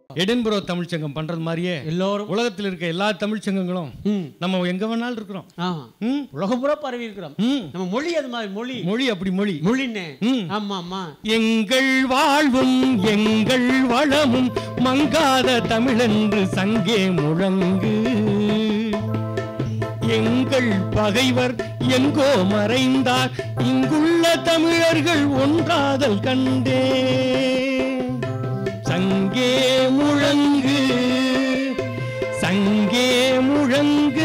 எடின்புரோ தமிழ்ச்சங்கம் பண்றது மாதிரியே எல்லோரும் உலகத்தில் இருக்க எல்லா தமிழ்ச்சங்கங்களும் ம் நம்ம எங்க வேணாலும் இருக்கிறோம் ஆமா ம் உலகம் பூரா பரவி இருக்கிறோம் ம் நம்ம மொழி அது மாதிரி மொழி மொழி அப்படி மொழி மொழின்னு ம் ஆமா ஆமா எங்கள் வாழ்வும் எங்கள் வளமும் மங்காத தமிழென்று சங்கே முழங்கு எங்கள் பகைவர் எங்கோ மறைந்தார் இங்குள்ள தமிழர்கள் ஒன்றாதல் கண்டே சங்கே முழங்கு சங்கே முழங்கு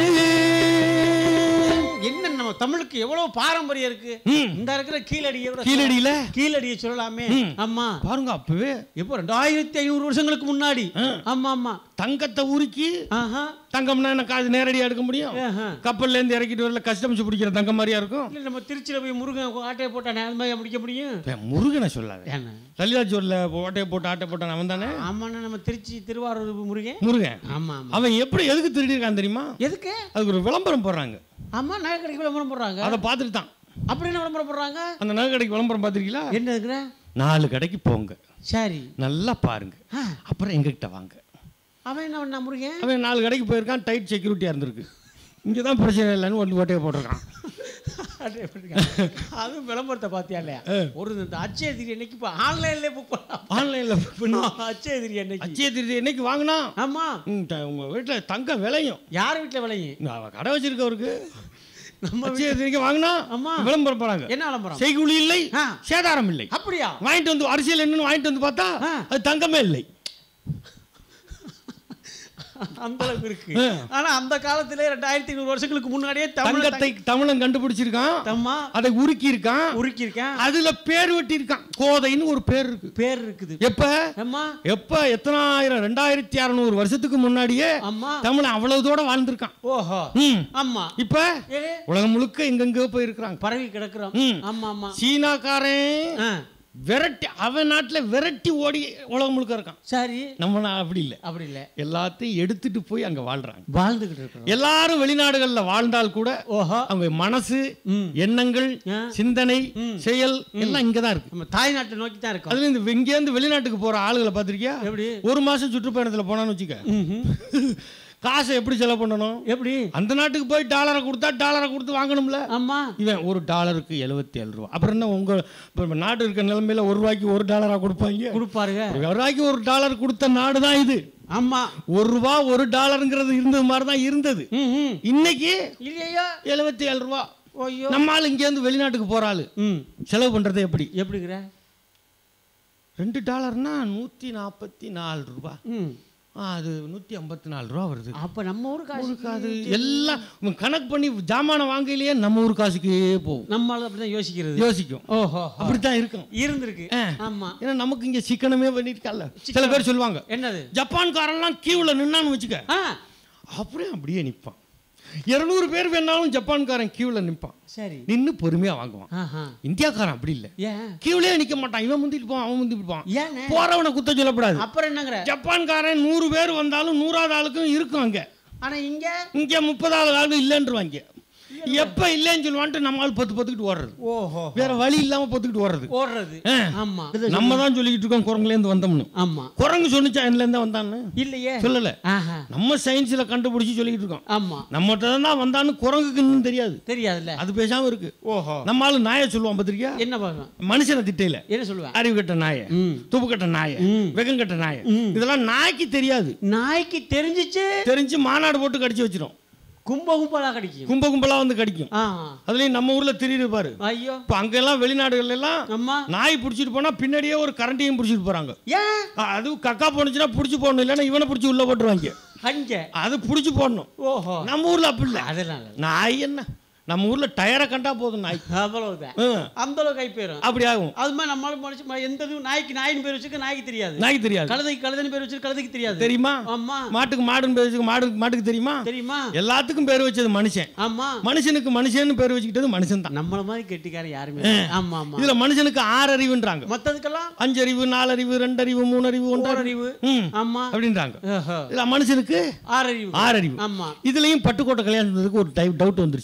என்ன நம்ம தமிழுக்கு எவ்வளவு பாரம்பரியம் இருக்கு ம், இந்த இருக்கிற கீழடியை கூட கீழடியில கீழடியை சொல்லலாமே ம். ஆமா பாருங்க அப்பவே எப்போ ரெண்டாயிரத்தி ஐநூறு வருஷங்களுக்கு முன்னாடி ஆ. ஆமா ஆமா தங்கத்தை உருக்கி ஆஹா தங்கம்னா என்ன காசு நேரடியா எடுக்க முடியும் ஆஹா. கப்பல்ல இருந்து இறக்கிட்டு வரல கஸ்டம்ஸ் பிடிக்கிற தங்கம் மாதிரியா இருக்கும் இல்ல நம்ம திருச்சியில போய் முருகன் ஆட்டையை போட்டா நான் அது மாதிரி முடிக்க முடியும் ஏ, முருகனை சொல்லாத என்ன லலிதா ஜோர்ல ஓட்டையை போட்டு ஆட்டை போட்டான் அவன் தானே ஆமாண்ணா நம்ம திருச்சி திருவாரூர் முருகன் முருகன் ஆமா ஆமா அவன் எப்படி எதுக்கு திருடி இருக்கான் தெரியுமா எதுக்கு அதுக்கு ஒரு விளம்பரம் போடுறாங்க ஆமா நகை கடைக்கு விளம்பரம் போடுறாங்க அதை பார்த்துட்டு தான் அப்படி என்ன விளம்பரம் போடுறாங்க அந்த நகை கடைக்கு விளம்பரம் பார்த்துருக்கீங்களா என்ன இருக்கிற நாலு கடைக்கு போங்க சரி நல்லா பாருங்க ஆ, அப்புறம் எங்ககிட்ட வாங்க அவன் என்ன பண்ணா முருகன் அவன் நாலு கடைக்கு போயிருக்கான் டைட் செக்யூரிட்டியா இருந்திருக்கு இங்கே தான் பிரச்சனை இல்லைன்னு ஒன்று ஓட்டையை போட்டிருக்கான் அப்படியே போட்டிருக்காங்க. அதுவும் விளம்பரத்தை பார்த்தியா இல்லையா ஒரு இந்த அச்சய திரி என்னைக்கு இப்போ ஆன்லைன்லேயே புக் பண்ணலாம் ஆன்லைனில் பண்ணி அச்சய திரி என்னைக்கு அச்சய திருதி என்னைக்கு வாங்கினா ஆமா உங்கள் வீட்டில் தங்கம் விளையும் யார் வீட்டில் விளையும் இந்த அவ கடை வச்சிருக்கவருக்கு நம்ம அச்சய திருதிக்கு வாங்கினா ஆமா. விளம்பரம் போறாங்க என்ன விளம்பரம் செய்கூலி இல்லை ஆ. சேதாரம் இல்லை அப்படியா வாங்கிட்டு வந்து அரிசியில் என்னன்னு வாங்கிட்டு வந்து பார்த்தா ஆ. அது தங்கமே இல்லை அந்த அளவுக்கு இருக்கு ஆ. ஆனா அந்த காலத்திலே ரெண்டாயிரத்தி ஐநூறு வருஷங்களுக்கு முன்னாடியே தமிழ் தங்கத்தை தமிழன் கண்டுபிடிச்சிருக்கான் தம்மா அதை உருக்கி இருக்கான் உருக்கியிருக்கேன் அதுல பேர் வெட்டி இருக்கான் கோதைன்னு ஒரு பேர் இருக்கு பேர் இருக்குது எப்ப அம்மா எப்ப எத்தனாயிரம் ரெண்டாயிரத்தி அறநூறு வருஷத்துக்கு முன்னாடியே அம்மா தமிழன் அவ்வளவு தூரம் வாழ்ந்திருக்கான் ஓஹோ ம். ஆமா இப்ப ஏ உலகம் முழுக்க எங்கெங்கோ போயிருக்கிறாங்க பரவி கிடக்குறோம் ம். ஆமா ஆமா சீனாக்காரன் ஆ, விரட்டி அவன் நாட்டுல விரட்டி ஓடி உலகம் முழுக்க இருக்கான் சரி நம்ம நா- அப்படி இல்லை அப்படி இல்லை எல்லாத்தையும் எடுத்துட்டு போய் அங்க வாழ்றாங்க வாழ்ந்துகிட்டு இருக்கிறோம் எல்லாரும் வெளிநாடுகள்ல வாழ்ந்தால் கூட ஓஹோ அவங்க மனசு ம். எண்ணங்கள் ஆ. சிந்தனை ம். செயல் எல்லாம் இங்க தான் இருக்கு நம்ம தாய்நாட்டை நோக்கி தான் இருக்கோம் அதுல இந்த இங்கேருந்து வெளிநாட்டுக்கு போற ஆளுகளை பார்த்திருக்கியா எப்படி ஒரு மாசம் சுற்றுப்பயணத்துல போனான்னு வச்சுக்க ம்ஹும். காசை எப்படி செலவு பண்ணணும் எப்படி அந்த நாட்டுக்கு போய் டாலரை கொடுத்தா டாலரை கொடுத்து வாங்கணும்ல ஆமா இவன் ஒரு டாலருக்கு எழுபத்தி ஏழு ரூபா அப்புறம் என்ன உங்க இப்ப நாட்டு இருக்க நிலைமையில ஒரு ரூபாய்க்கு ஒரு டாலரா கொடுப்பாங்க கொடுப்பாருங்க ஒரு ரூபாய்க்கு ஒரு டாலர் கொடுத்த நாடு தான் இது ஆமா ஒரு ரூபா ஒரு டாலருங்கிறது இருந்தது மாதிரி தான் இருந்தது ம் ம் இன்னைக்கு இல்லையா எழுபத்தி ஏழு ரூபா ஐயோ நம்ம ஆள் இங்கேருந்து வெளிநாட்டுக்கு போற ஆளு ம் செலவு பண்றது எப்படி எப்படிங்கிற ரெண்டு டாலர்னா நூற்றி நாற்பத்தி நாலு ரூபா ம் ஆ, அது நூற்றி ஐம்பத்தி நாலு ரூபா வருது அப்ப நம்ம ஊர் காசு ஊருக்கு அது எல்லாம் இவன் கணக்கு பண்ணி ஜாமான வாங்கலையே நம்ம ஊர் காசுக்கே போகும் நம்மளால அப்படிதான் யோசிக்கிறது யோசிக்கும் ஓஹோ அப்படித்தான் இருக்கும் இருந்திருக்கு ஆ. ஆமா ஏன்னா நமக்கு இங்க சிக்கனமே பண்ணிருக்கல சில பேர் சொல்லுவாங்க என்னது ஜப்பான்காரன்லாம் கியூவில் நின்னான்னு வச்சுக்க ஆ அப்படியே அப்படியே நிற்பான் இருநூறு பேர் வேணாலும் ஜப்பான்காரன் கியூவில் நிற்பான் சரி நின்று பொறுமையா வாங்குவான் ஆஹா இந்தியாக்காரன் அப்படி இல்லை ஏன் கியூவிலே நிற்க மாட்டான் இவன் முந்திட்டு போவான் அவன் முந்திட்டு போவான் ஏன்னு போறவனை குத்த சொல்லக்கூடாது அப்புறம் என்னங்கிற ஜப்பான்காரன் நூறு பேர் வந்தாலும் நூறாவது ஆளுக்கும் இருக்கும் அங்க ஆனா இங்க இங்க முப்பதாவது ஆளு இல்லைன்றவாங்க எப்ப இல்லைன்னு சொல்லுவான்ட்டு நம்ம ஆள் பத்து பத்துக்கிட்டு ஓடுறது ஓஹோ வேற வழி இல்லாம பத்துக்கிட்டு ஓடுறது ஓடுறது ஆ. ஆமா நம்ம தான் சொல்லிக்கிட்டு இருக்கோம் குரங்குலேருந்து வந்தோம்னு ஆமா குரங்கு சொன்னிச்சா இதுல இருந்தா வந்தான்னு இல்லையே சொல்லல ஆஹா நம்ம சயின்ஸ்ல கண்டுபிடிச்சு சொல்லிக்கிட்டு இருக்கோம் ஆமா நம்மகிட்ட தான் வந்தான்னு குரங்குக்கு இன்னும் தெரியாது தெரியாதுல்ல அது பேசாம இருக்கு ஓஹோ நம்ம ஆளு நாயை சொல்லுவான் பத்திரிக்கா என்ன பண்ணுவேன் மனுஷனை திட்டையில என்ன சொல்லுவேன் அறிவு கட்ட நாயை ம் துப்பு கட்ட நாயை ம். வெகங்கட்ட நாயை ம். இதெல்லாம் நாய்க்கு தெரியாது நாய்க்கு தெரிஞ்சிச்சு தெரிஞ்சு மாநாடு போட்டு கடிச்சு வச்சிரும் கும்ப கும்பலா கிடைக்கும் கும்ப கும்பலா வந்து கடிக்கும் ஆ அதுலயும் நம்ம ஊர்ல திடீர் பாரு ஐயோ இப்ப அங்கெல்லாம் வெளிநாடுகள்ல எல்லாம் அம்மா நாய் பிடிச்சிட்டு போனா பின்னாடியே ஒரு கரண்டையும் பிடிச்சிட்டு போறாங்க ஏன் அ- அது கக்கா போனுச்சுன்னா பிடிச்சி போடணும் இல்லைன்னா இவனை பிடிச்சி உள்ள போட்டுருவாங்க அங்க அது பிடிச்சி போடணும் ஓஹோ நம்ம ஊர்ல அப்படி இல்லை அதெல்லாம் இல்ல. நாய் என்ன நம்ம ஊர்ல டயரை கண்டா போதும் நாய் அவ்வளவுதான் ஆ, அந்த அளவுக்கு கை போயிரும் அப்படி ஆகும் அது மாதிரி நம்மளால முடிச்சு ம- எந்த இதுவும் நாய்க்கு நாயின் பேர் வச்சுக்க நாய்க்கு தெரியாது நாய்க்கு தெரியாது கழுதைக்கு கழுதைன்னு பேர் வச்சு கழுதைக்கு தெரியாது தெரியுமா ஆமா மாட்டுக்கு மாடுன்னு பேர் வச்சு மாடு மாட்டுக்கு தெரியுமா தெரியுமா எல்லாத்துக்கும் பேர் வச்சது மனுஷன் ஆமா மனுஷனுக்கு மனுஷன்னு பேர் வச்சுக்கிட்டது மனுஷன் தான் நம்மள மாதிரி கெட்டிக்கார யாருமே இல்ல. ஆமா ஆமா இதுல மனுஷனுக்கு ஆறு அறிவுன்றாங்க மத்ததுக்கெல்லாம் அஞ்சறிவு நாலறிவு ரெண்டறிவு மூணறிவு ஒன்றறிவு ஓரறிவு ம் ஆமா அப்படின்றாங்க ஓஹோ. இதுல மனுஷனுக்கு ஆறறிவு ஆறறிவு ஆமா இதுலயும் பட்டுக்கோட்டை கல்யாணத்துக்கு ஒரு டைப் டவுட் வந்துருச்சு டவுட் வந்து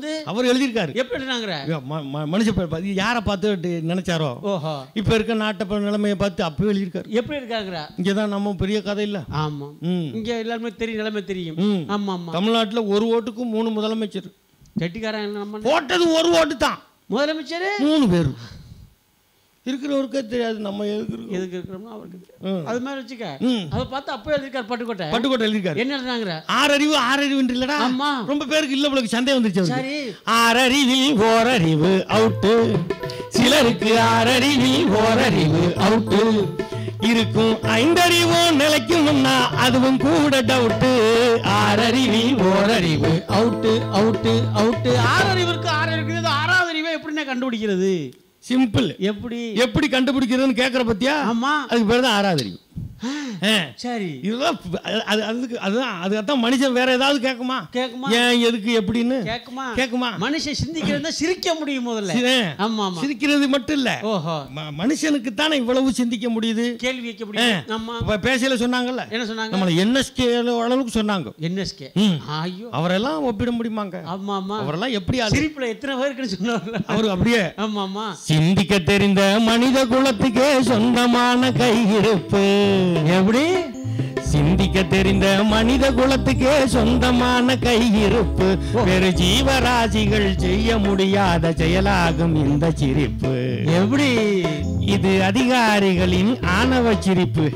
வந்து அவர் எழுதியிருக்காரு எப்படி எழுதினாங்கிற ம- ம- மனுஷ ப- ப- யாரை பார்த்து நினைச்சாரோ ஓஹோ இப்ப இருக்க நாட்டை ப- நிலைமையை பார்த்து அப்பவே எழுதியிருக்காரு எப்படி இருக்காங்கிற இங்கதான் நம்ம பெரிய கதை இல்ல ஆமா ம் இங்க எல்லாருமே தெரியும் நிலைமை தெரியும் ம். ஆமா ஆமா தமிழ்நாட்டுல ஒரு ஓட்டுக்கு மூணு முதலமைச்சர் கெட்டிக்காரன் நம்ம போட்டது ஒரு ஓட்டு தான் முதலமைச்சர் மூணு பேர் இருக்கிறவருக்கே தெரியாது நம்ம எதுக்கு இருக்கோம். எதுக்கு இருக்கிறோமோ அவருக்கு தெரியும். ம். அது மாதிரி வச்சுக்க ம். அதை பார்த்து அப்போ எழுதிருக்காரு பட்டுக்கோட்டை பட்டுக்கோட்டை எழுதியிருக்காரு என்ன எழுதினாங்கிற ஆறறிவு ஆறறிவு இல்லடா ஆமா. ரொம்ப பேருக்கு இல்ல உங்களுக்கு சந்தேகம் வந்துருச்சு அவருக்கு. சரி ஆறறிவில் ஓரறிவு அவுட்டு சிலருக்கு ஆறறிவில் ஓரறிவு அவுட்டு இருக்கும் ஐந்தறிவும் நிலைக்கும்னா அதுவும் கூட டவுட்டு ஆறறிவில் ஓரறிவு அவுட்டு அவுட்டு அவுட்டு ஆறு அறிவு இருக்கு ஆறு இருக்குது இது ஆறாவது அறிவை எப்படிண்ணே கண்டுபிடிக்கிறது சிம்பிள் எப்படி எப்படி கண்டுபிடிக்கிறதுன்னு கேட்கற பத்தியா ஆமா அதுக்கு பேர் தான் ஆறாவது அறிவு ஆ. சரி இதுதான் அது அது அதுக்கு அதுதான் அதுதான் மனுஷன் வேற ஏதாவது கேட்குமா கேக்குமா ஏன் எதுக்கு எப்படின்னு கேக்குமா கேட்குமா மனுஷன் சிந்திக்கிறது சிரிக்க முடியும் முதல்ல சிரி- ஆமா ஆமா சிரிக்கிறது மட்டும் இல்ல ஓஹோ ம- மனுஷனுக்கு தானே இவ்வளவு சிந்திக்க முடியுது கேள்வி வைக்க முடியும் ஆமா இப்ப பேசல சொன்னாங்கல்ல என்ன சொன்னாங்க நம்மள என்எஸ்கே அளவுக்கு சொன்னாங்க என்எஸ்கே ம். ஐயோ அவரெல்லாம் ஒப்பிட முடியுமாங்க ஆமா ஆமா அவரெல்லாம் எப்படி ஆளு? சிரிப்புல எத்தனை பேருக்குன்னு சொன்னார்ல அவரு அப்படியே ஆமா ஆமா சிந்திக்க தெரிந்த மனித குலத்துக்கே சொந்தமான கையிருப்பு எப்படி சிந்திக்க தெரிந்த மனித குலத்துக்கே சொந்தமான கையிருப்பு வேறு ஜீவராசிகள் செய்ய முடியாத செயலாகும் இந்த சிரிப்பு எப்படி இது அதிகாரிகளின் ஆணவ சிரிப்பு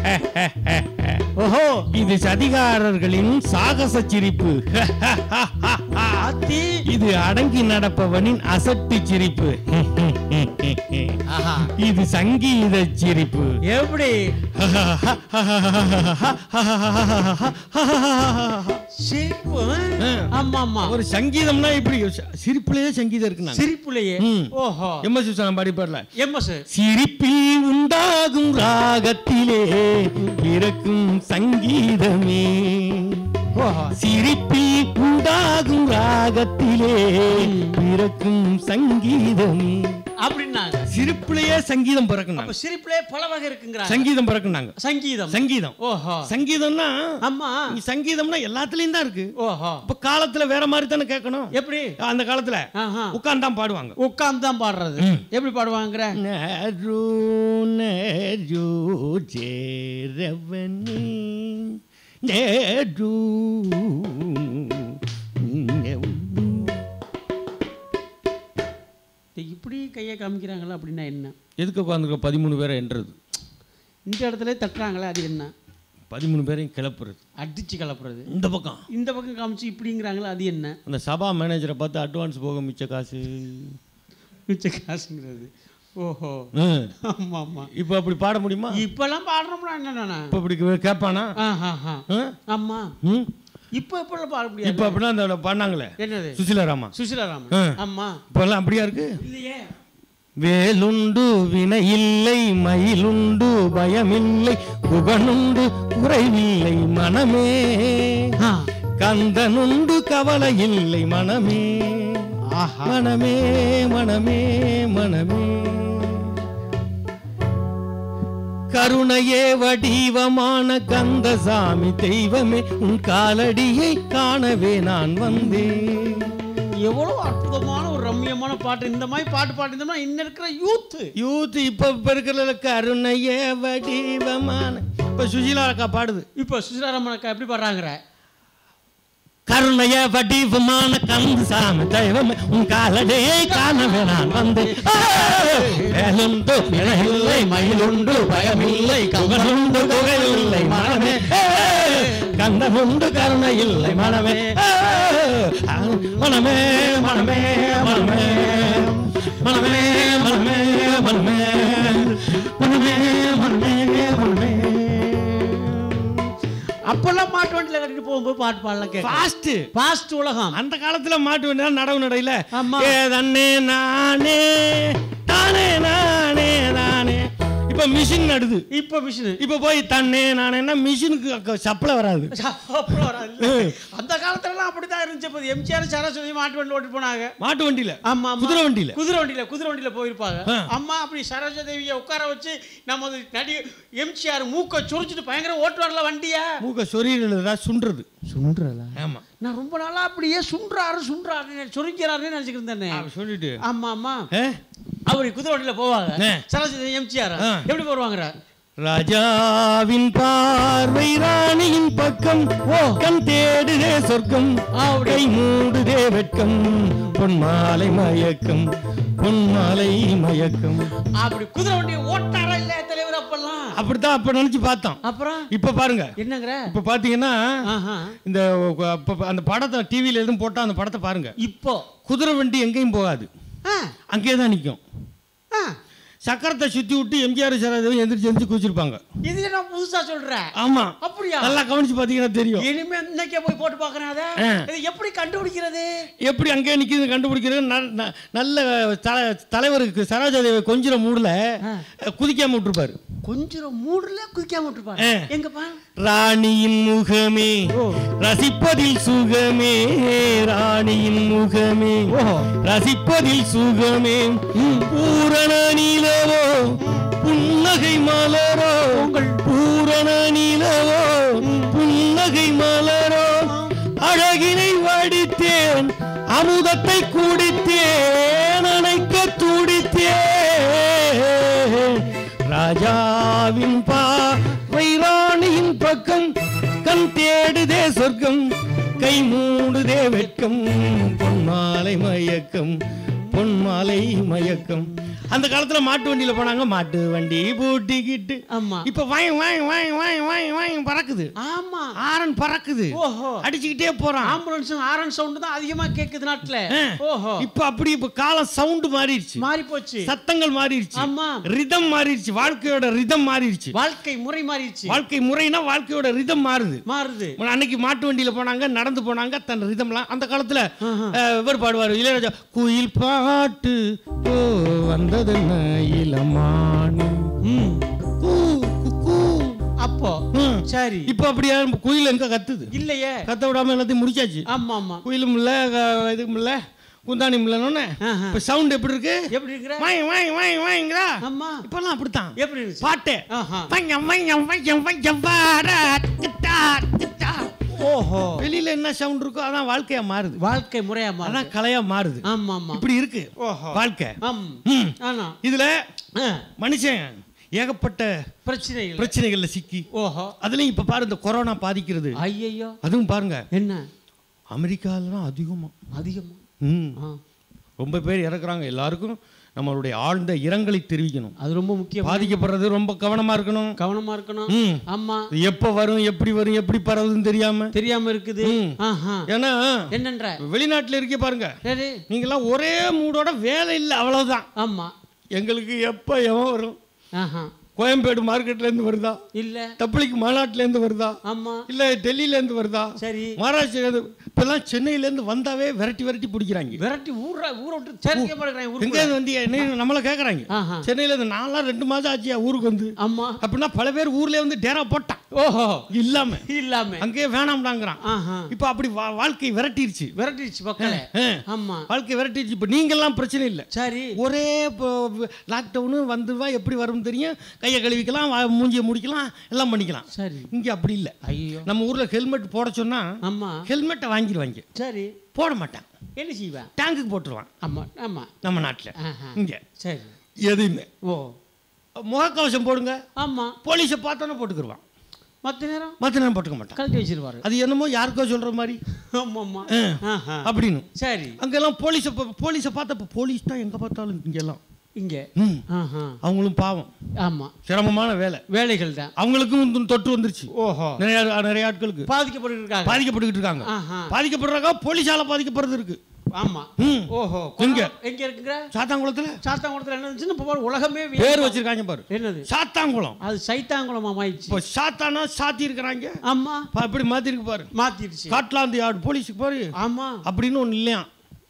ஓஹோ இது சதிகாரர்களின் சாகச சிரிப்பு ஆத்தி இது அடங்கி நடப்பவனின் அசட்டு சிரிப்பு ஆஹா இது சங்கீத சிரிப்பு எப்படி சிரிப்பு ஆ. ஆமா ஆமா ஒரு சங்கீதம்னா இப்படி சிரிப்புலயே சங்கீதம் இருக்கு சிரிப்புலயே ம். ஓஹோ எம் எஸ் விஸ்வநாதன் பாடிப்பார்ல எம்எஸ் சிரிப்பில் உண்டாகும் ராகத்திலே பிறக்கும் சங்கீதமே ஓஹோ சிரிப்பில் உண்டாகும் ராகத்திலே பிறக்கும் சங்கீதமே அப்படின்னாங்க சிரிப்புலயே சங்கீதம் பிறக்குனாங்க அப்ப சிரிப்புலயே பல வகை இருக்குங்கிறாங்க சங்கீதம் பிறக்குனாங்க சங்கீதம் சங்கீதம் ஓஹோ சங்கீதம்னா ஆமா இங்க சங்கீதம்னா எல்லாத்துலயும் தான் இருக்கு ஓஹோ இப்ப காலத்துல வேற மாதிரி தானே கேட்கணும் எப்படி அந்த காலத்துல ஆஹா உட்கார்ந்து தான் பாடுவாங்க உட்கார்ந்து தான் பாடுறது எப்படி பாடுவாங்கிற நரு நரு ஜேரவனி நேரு இப்படி கையை காமிக்கிறாங்களா அப்படின்னா என்ன எதுக்கு உட்காந்துருக்க பதிமூணு பேரை என்றது இந்த இடத்துல தட்டுறாங்களே அது என்ன பதிமூணு பேரையும் கிளப்புறது அடிச்சு கலப்புறது இந்த பக்கம் இந்த பக்கம் காமிச்சு இப்படிங்கிறாங்களா அது என்ன அந்த சபா மேனேஜரை பார்த்து அட்வான்ஸ் போக மிச்ச காசு மிச்ச காசுங்கிறது ஓஹோ ம். ஆமா ஆமா இப்போ அப்படி பாட முடியுமா இப்பெல்லாம் பாடுறோம்னா என்னண்ணா இப்போ அப்படி கேட்பானா ஆஹா ஆஹா ஆ? ஆமா ம் இப்போ எப்பெல்லாம் பாட முடியாது இப்போ அப்படின்னா அந்த பாடினாங்களே என்னது சுசிலாராமா சுசிலாராமன் ஆ. ஆமா இப்போல்லாம் அப்படியா இருக்கு இல்லையே வேலுண்டு வினையில்லை மயிலுண்டு பயமில்லை புகனுண்டு குறைவில்லை மனமே ஆ. கந்தனுண்டு கவலை இல்லை மனமே ஆஹா மனமே மனமே மனமே கருணையே வடிவமான கந்தசாமி தெய்வமே உன் காலடியை காணவே நான் வந்தேன் எவ்வளவு அற்புதமான ஒரு ரம்மியமான பாட்டு இந்த மாதிரி பாட்டு பாட்டு இன்னும் இருக்கிற யூத்து யூத் இப்ப இப்ப இருக்கிற கருணையே வடிவமான இப்ப சுஜிலா அக்கா பாடுது இப்போ சுசிலாராமன் அக்கா எப்படி பாடுறாங்கிற கருணைய வடிவமான கந்தசாமி தெய்வமே உன் காலடியை காணவே நான் வந்தேன் வேலுண்டு இணையில்லை மயிலுண்டு பயமில்லை கவனுண்டு குகையில்லை மனமே கந்தனுண்டு கருணை இல்லை மனமே மனமே மனமே மனமே மனமே மனமே மனமே மனமே மனமே மனமே அப்பெல்லாம் மாட்டு வண்டியில் கட்டிட்டு போகும்போது பாட்டு பாடலாம் கேட்க ஃபாஸ்ட் பாஸ்ட் உலகம் அந்த காலத்துல மாட்டு வேண்டிய நடவு நடையில ஆமா. ஏ தன்னே நானே தானே நானே நானே இப்ப இப்ப மிஷின் நடுது இப்ப மிஷின் இப்ப போய் தண்ணே நான் என்ன மிஷினுக்கு சப்ளை வராது அப்புறம் வராது. அந்த காலத்துலலாம் அப்படிதான் இருந்துச்சு இப்போ எம்ஜிஆர் சரஸ்வதி மாட்டு வண்டி ஓட்டி போனாங்க மாட்டு வண்டியில ஆமா ஆமா. குதிரை வண்டியில குதிரை வண்டியில குதிரை வண்டியில போயிருப்பாங்க ஆ. அம்மா அப்படி சரோஜா தேவியை உட்கார வச்சு நமது நடி எம்ஜிஆர் மூக்க சுரிச்சிட்டு பயங்கர ஓட்டுவார்ல வண்டியா மூக்க சொரியல சுன்றது சுன்றதா ஆமா நான் ரொம்ப நாளா அப்படியே சுன்றாரு சுன்றாரு சுருக்கிறாருன்னு நினைச்சுக்கிட்டு இருந்தேனே அப்படி சொல்லிட்டு ஆமா ஆமா ஏ, அவர் குதிரை வண்டியில போவாங்க ஆ. சரஸ்வதி எம்ஜிஆர் ஆ. எப்படி போடுவாங்க ராஜாவின் பார்வை ராணியின் பக்கம் ஓ கண் தேடுதே சொர்க்கம் கை மூடுதே வெட்கம் பொன்மாலை மயக்கம் பொன்மாலை மயக்கம் அப்படி குதிரை வண்டியை ஓட்டாரா இல்ல தலைவர் அப்பெல்லாம் அப்படித்தான் அப்ப நினைச்சு பார்த்தோம் அப்புறம் இப்ப பாருங்க என்னங்கிற இப்ப பாத்தீங்கன்னா ஆஹா. இந்த அப்ப அந்த படத்தை டிவியில எதுவும் போட்டா அந்த படத்தை பாருங்க இப்போ குதிரை வண்டி எங்கேயும் போகாது ஆ, அங்கேயே தான் நிற்கும் ஆ. சக்கரத்தை சுத்தி விட்டு எம்ஜிஆர் சராதேவி எந்திரிச்சு எந்திரிச்சு குதிச்சிருப்பாங்க இது நான் புதுசா சொல்றேன் ஆமா அப்படியா நல்லா கவனிச்சு பாத்தீங்கன்னா தெரியும் இனிமே இன்னைக்கே போய் போட்டு பார்க்கறேன் அதை ஆ. இது எப்படி கண்டுபிடிக்கிறது எப்படி அங்கேயே நிற்கிது கண்டுபிடிக்கிறது ந- ந- நல்ல த- தலைவருக்கு சரோஜாதேவி கொஞ்சம் மூடல குதிக்காம விட்டுருப்பாரு கொஞ்சம் மூடுல குதிக்காம விட்டுருப்பாரு ஆ. எங்கப்பா ராணியின் முகமே ரசிப்பதில் சுகமே ராணியின் முகமே ரசிப்பதில் சுகமே பூரண நிலவோ புன்னகை மலரோ உங்கள் பூரண நிலவோ புன்னகை மலரோ அழகினை வடித்தேன் அமுதத்தை குடித்தேன் அணைக்க துடித்தேன் ராஜாவின் பார்வை ராணியின் பக்கம் கண் தேடுதே சொர்க்கம் கை மூடுதே வெட்கம் பொன்மாலை மயக்கம் பொன்மாலை மயக்கம் அந்த காலத்துல மாட்டு வண்டியில போனாங்க மாட்டு வண்டி பூட்டிக்கிட்டு ஆமா இப்ப வாய் வாய் வாய் வாய் வாய் வாய் பறக்குது ஆமா ஆரன் பறக்குது ஓஹோ அடிச்சுக்கிட்டே போறான் ஆம்புலன்ஸும் ஆரன் சவுண்ட் தான் அதிகமா கேக்குது நாட்டுல ஆ. ஓஹோ இப்ப அப்படி இப்ப காலம் சவுண்ட் மாறிடுச்சு மாறி போச்சு சத்தங்கள் மாறிடுச்சு ஆமா ரிதம் மாறிடுச்சு வாழ்க்கையோட ரிதம் மாறிடுச்சு வாழ்க்கை முறை மாறிடுச்சு வாழ்க்கை முறைனா வாழ்க்கையோட ரிதம் மாறுது மாறுது அன்னைக்கு மாட்டு வண்டியில போனாங்க நடந்து போனாங்க தன் ரிதம்லாம் அந்த காலத்துல ஆஹா. அஹ், இவர் பாடுவார் இளையராஜா குயில் பாட்டு ஓ வந்ததென்ன இளமானு ம். கூ, கு, கூ. அப்போ ம். சரி இப்ப அப்படியா குயில் எங்க கத்துது இல்லையே கத்த விடாம எல்லாத்தையும் முடிச்சாச்சு ஆமா ஆமா குயிலும் இல்ல க- இதுவும் இல்ல குந்தாணி இல்லைன்னு ஆஹா. இப்ப சவுண்ட் எப்படி இருக்கு எப்படி இருக்கிற வாய் வாய் வாய் வாய்ங்கிறா ஆமா இப்பெல்லாம் அப்படித்தான் எப்படி இருந்துச்சு பாட்டு ஆஹா. வையம் வையம் வையம் வையம் வாரா, கிட்டா, கிட்டா. ஓஹோ வெளியில என்ன சவுண்ட் இருக்கோ அதான் வாழ்க்கையா மாறுது வாழ்க்கை முறையா மாறுது அதான் கலையா மாறுது ஆமா ஆமா இப்படி இருக்கு ஓஹோ வாழ்க்கை ஆம் ம். ஆனா இதுல ஆ, மனுஷன் ஏகப்பட்ட பிரச்சனைகள் பிரச்சனைகள்ல சிக்கி ஓஹோ அதுலயும் இப்ப பாரு இந்த கொரோனா பாதிக்கிறது ஐயையோ அதுவும் பாருங்க என்ன அமெரிக்கால தான் அதிகமா அதிகமா ம் ஆ, ரொம்ப பேர் இறக்குறாங்க எல்லாருக்கும் நம்மளுடைய ஆழ்ந்த இரங்கலை தெரிவிக்கணும் அது ரொம்ப முக்கியம் பாதிக்கப்படுறது ரொம்ப கவனமா இருக்கணும் கவனமா இருக்கணும் ம் ஆமா இது எப்ப வரும் எப்படி வரும் எப்படி பரவுதுன்னு தெரியாம தெரியாம இருக்குது ம். ஆஹா ஏன்னா என்னன்ற வெளிநாட்டுல இருக்கே பாருங்க சரி நீங்கெல்லாம் ஒரே மூடோட வேலை இல்லை அவ்வளவுதான் ஆமா எங்களுக்கு எப்ப எவன் வரும் ஆஹா கோயம்பேடு மார்க்கெட்ல இருந்து வருதா இல்ல தப்பிளிக்கு மாநாட்டுல இருந்து வருதா ஆமா இல்ல டெல்லியில இருந்து வருதா சரி மகாராஷ்டிரா இருந்து இப்பெல்லாம் சென்னையில இருந்து வந்தாவே விரட்டி விரட்டி பிடிக்கிறாங்க விரட்டி ஊர ஊர விட்டு சேர்க்க மாட்டேங்கிறாங்க எங்க ஊருக்கு இருந்து வந்து என்ன நம்மள கேக்குறாங்க ஆஹா சென்னையில இருந்து நான்லாம் ரெண்டு மாதம் ஆச்சியா ஊருக்கு வந்து ஆமா அப்படின்னா பல பேர் ஊர்ல வந்து டேரா போட்டான் ஓஹோ இல்லாம இல்லாம அங்கேயே வேணாம்டாங்கிறான் ஆஹா இப்போ அப்படி வா- வாழ்க்கை விரட்டிருச்சு விரட்டிடுச்சு மக்களை ஆ. ஆமா வாழ்க்கை விரட்டிருச்சு இப்போ நீங்கெல்லாம் பிரச்சனை இல்லை சரி ஒரே லாக்டவுனு வந்துவா எப்படி வரும்னு தெரியும் கையை கழுவிக்கலாம் வா- மூஞ்சியை முடிக்கலாம் எல்லாம் பண்ணிக்கலாம் சரி இங்கே அப்படி இல்லை ஐயோ நம்ம ஊரில் ஹெல்மெட் போட சொன்னா ஆமா ஹெல்மெட்டை வாங்கிடுவாங்க சரி போட மாட்டான் என்ன செய்வேன் டேங்குக்கு போட்டுருவான் ஆமா ஆமா நம்ம நாட்டில் ஆஹா இங்கே சரி எதுவுமே ஓ முகக்கவசம் போடுங்க ஆமா போலீஸை பார்த்தோன்னே போட்டுக்கிருவான் மத்த நேரம் மற்ற நேரம் போட்டுக்க மாட்டான் கழட்டி வச்சிருவாரு அது என்னமோ யாருக்கோ சொல்கிற மாதிரி ஆமா ஆமா ஆ. ஆஹா அப்படின்னு சரி அங்கெல்லாம் போலீஸை பா- போலீஸை பார்த்தப்ப போலீஸ் தான் எங்கே பார்த்தாலும் இங்கெல்லாம் இங்க ம் ஆஹா அவங்களும் பாவம் ஆமா சிரமமான வேலை வேலைகள் தான் அவங்களுக்கும் இந்த தொற்று வந்துருச்சு ஓஹோ நிறைய நிறைய ஆட்களுக்கு பாதிக்கப்பட்டு இருக்காங்க பாதிக்கப்பட்டுக்கிட்டு இருக்காங்க ஆஹா பாதிக்கப்படுறாங்க போலீஸால பாதிக்கப்படுறது இருக்கு ஆமா ம் ஓஹோ எங்க? எங்க இருக்குங்க சாத்தாங்குளத்துல சாத்தாங்குளத்துல என்ன இருந்துச்சுன்னு இப்போ பாரு, உலகமே வியந்து பேர் வச்சிருக்காங்க பாரு என்னது சாத்தாங்குளம் அது சைத்தாங்குளம் ஆயிடுச்சு இப்போ சாத்தானா சாத்தி இருக்கிறாங்க ஆமா அப்படி மாத்தி இருக்கு பாரு மாத்திடுச்சு ஸ்காட்லாந்து யார்டு போலீஸுக்கு பாரு ஆமா அப்படின்னு ஒண்ணு இல்லையா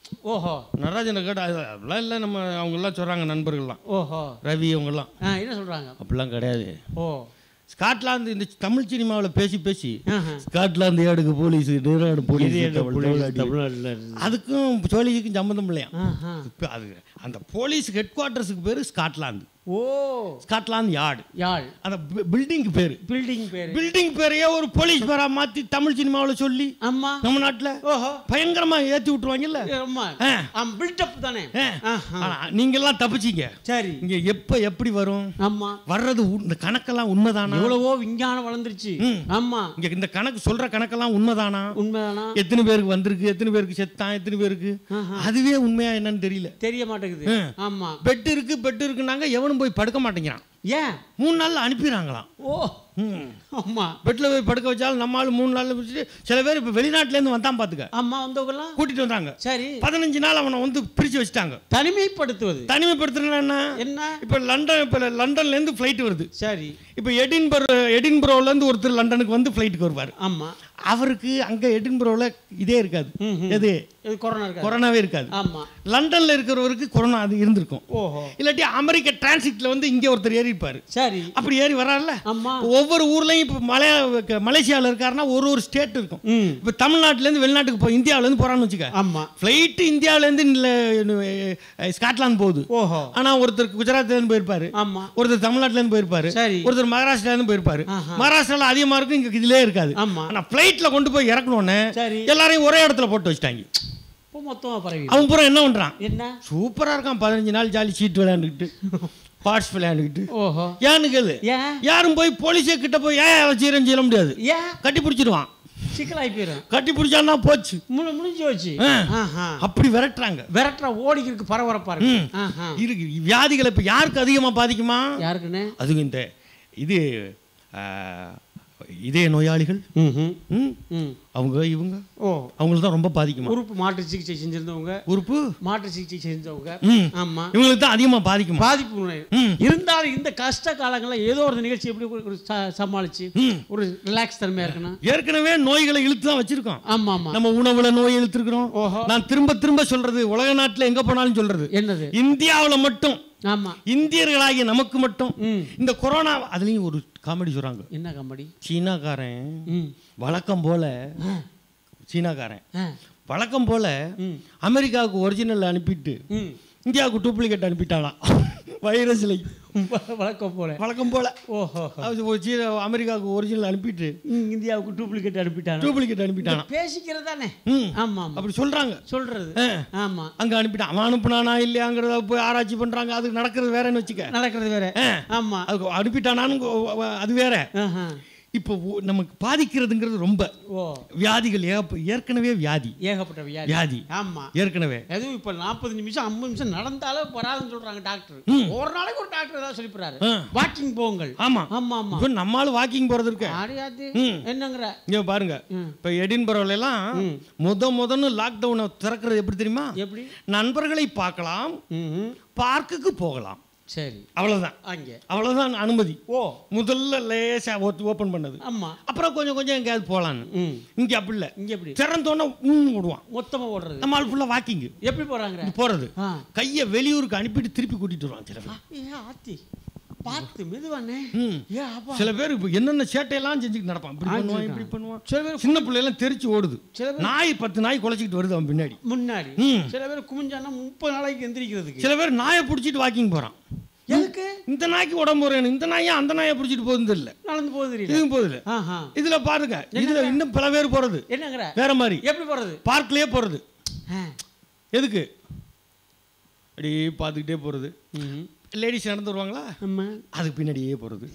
ஓஹோ நடராஜனை கேட்டா அது அப்படிலாம் இல்லை நம்ம அவங்கெல்லாம் சொல்கிறாங்க நண்பர்கள்லாம் ஓஹோ ரவி அவங்கெல்லாம் ஆ என்ன சொல்றாங்க அப்படிலாம் கிடையாது ஓ ஸ்காட்லாந்து இந்த தமிழ் சினிமாவில் பேசி பேசி ஆஹா. ஸ்காட்லாந்து ஏடுக்கு போலீஸ் நீராடு போலீஸ் தமிழ் தமிழ் தமிழ்நாட்டில் அதுக்கும் சோழிக்கும் சம்மந்தம் இல்லையா ஆஹா இப்போ அது அந்த போலீஸ் ஹெட் குவார்ட்டர்ஸுக்கு பேர் ஸ்காட்லாந்து ஓ ஸ்காட்லாந்து யார்டு யாழ் அந்த பில்டிங்க்கு பேர் பில்டிங் பேரு பில்டிங் பேரையே ஒரு போலீஸ் பேரா மாற்றி தமிழ் சினிமாவில் சொல்லி ஆமா நம்ம நாட்டில் ஓஹோ பயங்கரமா ஏற்றி விட்டுருவாங்கல்ல ஆமா ஆ. ஆம் பில்டப் தானே ஆ. ஆஹா. ஆனா நீங்கெல்லாம் தப்பிச்சீங்க சரி இங்க எப்ப எப்படி வரும் ஆமா வர்றது உ- இந்த கணக்கெல்லாம் உண்மைதானா எவ்வளவோ விஞ்ஞானம் வளர்ந்துருச்சு ம். ஆமா இங்க இந்த கணக்கு சொல்ற கணக்கெல்லாம் உண்மைதானா உண்மைதானா எத்தனை பேருக்கு வந்திருக்கு எத்தனை பேருக்கு செத்தான் எத்தனை பேருக்கு அதுவே உண்மையா என்னன்னு தெரியல தெரிய மாட்டேங்குது ம். ஆமா பெட் இருக்கு பெட் இருக்குன்னாங்க எவனும் போய் படுக்க மாட்டேங்கிறான் ஏன் மூணு நாள்ல அனுப்பிடுறாங்களாம் ஓ ம். ஆமா பெட்ல போய் படுக்க வச்சாலும் நம்ம ஆளு மூணு நாள்ல வச்சுட்டு சில பேர் இப்ப வெளிநாட்டுல இருந்து வந்தான் பாத்துக்க ஆமா வந்தவங்கலாம் கூட்டிட்டு வந்தாங்க சரி பதினஞ்சு நாள் அவனை வந்து பிரிச்சு வச்சுட்டாங்க தனிமைப்படுத்துவது தனிமைப்படுத்துறதுன்னா என்ன என்ன இப்ப லண்டன் இப்ப லண்டன்ல இருந்து ஃப்ளைட் வருது சரி இப்போ எடின்பரோ எடின்பரோல இருந்து ஒருத்தர் லண்டனுக்கு வந்து ஃப்ளைட்டுக்கு வருவார் ஆமா அவருக்கு அங்க எடின்பரோல இதே இருக்காது ம், ம். எது இது கொரோனா இருக்கா கொரோனாவே இருக்காது ஆமா லண்டன்ல இருக்கிறவருக்கு கொரோனா அது இருந்திருக்கும் ஓஹோ இல்லாட்டி அமெரிக்க டிரான்சிட்ல வந்து இங்க ஒருத்தர் ஏறி இருப்பாரு சரி அப்படி ஏறி வராருல்ல ஆமா ஒவ்வொரு ஊர்லயும் இப்போ மலையா மலேசியாவில் இருக்காருன்னா ஒரு ஒரு ஸ்டேட் இருக்கும் ம் இப்போ தமிழ்நாட்டிலேருந்து வெளிநாட்டுக்கு போ இந்தியாவிலேருந்து போகிறான்னு வச்சுக்க ஆமா ஃப்ளைட்டு இந்தியாவிலேருந்து ஸ்காட்லாந்து போகுது ஓஹோ ஆனால் ஒருத்தர் குஜராத்லேருந்து போயிருப்பாரு ஆமா ஒருத்தர் தமிழ்நாட்டிலேருந்து போயிருப்பாரு சரி ஒருத்தர் மகாராஷ்டிராலேருந்து போயிருப்பாரு ஆஹா. மகாராஷ்டிரால அதிகமாக இருக்கும் இங்கே இதிலே இருக்காது ஆமா ஆனால் ஃப்ளைட்டில் கொண்டு போய் இறக்கணுன்னே சரி எல்லாரையும் ஒரே இடத்துல போட்டு வச்சிட்டாங்க இப்போ மொத்தமா பரவி அவன் பூரா என்ன பண்ணுறான் என்ன சூப்பராக இருக்கான் பதினஞ்சு நாள் ஜாலி சீட் விளையாண்டுக்கிட்டு பார்ட்ஸ் விளையாண்டுக்கிட்டு ஓஹோ ஏன்னு கேளு ஏன் யாரும் போய் போலீஸே கிட்ட போய் ஏன் வச்சுக்கிறேன்னு சொல்ல முடியாது ஏன் கட்டி பிடிச்சிடுவான் சிக்கலாகி போயிடும் கட்டி பிடிச்சான்னா போச்சு முழு முடிஞ்சு வச்சு ஆ. ஆஹா அப்படி விரட்டுறாங்க விரட்டுற ஓடிக்கிறதுக்கு பரபரப்பா இருக்கு ம். ஆஹா இருக்கு வியாதிகளை இப்போ யாருக்கு அதிகமாக பாதிக்குமா யாருக்குன்னு அது இந்த இது ஆ, இதய நோயாளிகள் ம் ம், ம் அவங்க இவங்க ஓ அவங்களுக்கு தான் ரொம்ப பாதிக்குமா உறுப்பு மாற்று சிகிச்சை செஞ்சிருந்தவங்க உறுப்பு மாற்று சிகிச்சை செஞ்சவங்க ம் ஆமா இவங்களுக்கு தான் அதிகமாக பாதிக்குமா பாதிப்பு உணவு. ம் இருந்தாலும் இந்த கஷ்ட காலங்களில் ஏதோ ஒரு நிகழ்ச்சி எப்படி ஒரு- ஒரு ச- சமாளிச்சு ம் ஒரு ரிலாக்ஸ் தன்மையா இருக்கணும் ஏற்கனவே நோய்களை இழுத்து தான் வச்சிருக்கோம் ஆமா ஆமா நம்ம உணவுல நோய் இழுத்துருக்கிறோம் ஓஹோ நான் திரும்ப திரும்ப சொல்றது உலக நாட்டுல எங்க போனாலும் சொல்றது என்னது இந்தியாவுல மட்டும் ஆமா இந்தியர்களாகிய நமக்கு மட்டும் ம் இந்த கொரோனா அதுலயும் ஒரு காமெடி சொல்றாங்க என்ன காமெடி சீனாக்காரன் ம் வழக்கம் போல சீனாக்காரன் ஆ. வழக்கம் போல ம் அமெரிக்காவுக்கு ஒரிஜினல் அனுப்பிட்டு ம் இந்தியாவுக்கு டூப்ளிகேட் அனுப்பிட்டாலாம் வைரஸ்ல வ- வழக்கம் போல வழக்கம் போல ஓஹோ அது ஒரு சீன அமெரிக்காவுக்கு ஒரிஜினல் அனுப்பிட்டு ம், இந்தியாவுக்கு டூப்ளிகேட் அனுப்பிட்டாங்க டூப்ளிகேட் அனுப்பிட்டானா பேசிக்கிறது தானே ம் ஆமா ஆமா அப்படி சொல்றாங்க சொல்றது ஆ. ஆமா அங்க அனுப்பிட்டான் அவன் அனுப்புனானா இல்லையாங்கிறத போய் ஆராய்ச்சி பண்றாங்க அது நடக்கிறது வேறன்னு வச்சுக்க நடக்கிறது வேற ஆ. ஆமா அதுக்கு அனுப்பிட்டானான்னு கொ- அது வேற ஆஹா. இப்போ ஒ- நமக்கு பாதிக்கிறதுங்கிறது ரொம்ப ஓ வியாதிகள் ஏகப்ப- ஏற்கனவே வியாதி ஏகப்பட்ட வியாதி வியாதி ஆமா ஏற்கனவே அதுவும் இப்போ நாற்பது நிமிஷம் ஐம்பது நிமிஷம் நடந்தாலே வராதுன்னு சொல்றாங்க டாக்டர் ம். ஒரு நாளைக்கு ஒரு டாக்டர் ஏதாவது சொல்லிப்படுறாரு ஆ. வாக்கிங் போங்கள் ஆமா ஆமா ஆமா இப்போ நம்மால் வாக்கிங் போறது இருக்க ஆடியாது ம். என்னங்கிற இங்க பாருங்க ம். இப்போ எடின்பரோல எல்லாம் ம். முத முதன்னு லாக்டவுனை திறக்கிறது எப்படி தெரியுமா எப்படி நண்பர்களை பார்க்கலாம் ம் பார்க்குக்கு போகலாம் சரி அவ்வளவுதான் அங்கே அவ்வளவுதான் அனுமதி ஓ முதல்ல லேசா ஓப்பன் பண்ணது ஆமா அப்புறம் கொஞ்சம் கொஞ்சம் எங்கேயாவது போகலான்னு ம் இங்க அப்படி இல்லை இங்க எப்படி திறந்தோன்னே ஊன் விடுவான் மொத்தமா ஓடுறது நம்ம ஆள் ஃபுல்லாக வாக்கிங் எப்படி போறாங்க போறது ஆ கையை வெளியூருக்கு அனுப்பிட்டு திருப்பி கூட்டிட்டு வருவான் சில பேர் ஏ ஆத்தி பார்த்து மெதுவானே ம். ஏ அப்பா சில பேர் இப்போ என்னென்ன சேட்டையெல்லாம் செஞ்சுட்டு நடப்பான் இப்படி ஆ, பண்ணுவான் செஞ்சுட்டான். இப்படி பண்ணுவான் சில பேர் சின்ன பிள்ளையெல்லாம் தெரிச்சு ஓடுது சில பேர் நாய் பத்து நாய் குலைச்சிக்கிட்டு வருது அவன் பின்னாடி முன்னாடி ம். சில பேர் குமிஞ்சானா முப்பது நாளைக்கு எந்திரிக்கிறதுக்கு சில பேர் நாயை பிடிச்சிட்டு வாக்கிங் போறான் எதுக்கு இந்த நாய்க்கு உடம்பு வரேன் இந்த நாயை அந்த நாயை பிடிச்சிட்டு போகுது இல்லை நடந்து போகுது தெரியல இதுவும் போகுது ஆஹா இதுல பாருங்க இதுல இன்னும் பல பேர் போறது என்னங்கிற வேற மாதிரி எப்படி போறது பார்க்லயே போறது ஆ. எதுக்கு அப்படி பார்த்துக்கிட்டே போறது ம். லேடிஸ் நடந்து வருவாங்களா ஆமா அதுக்கு பின்னாடியே போறது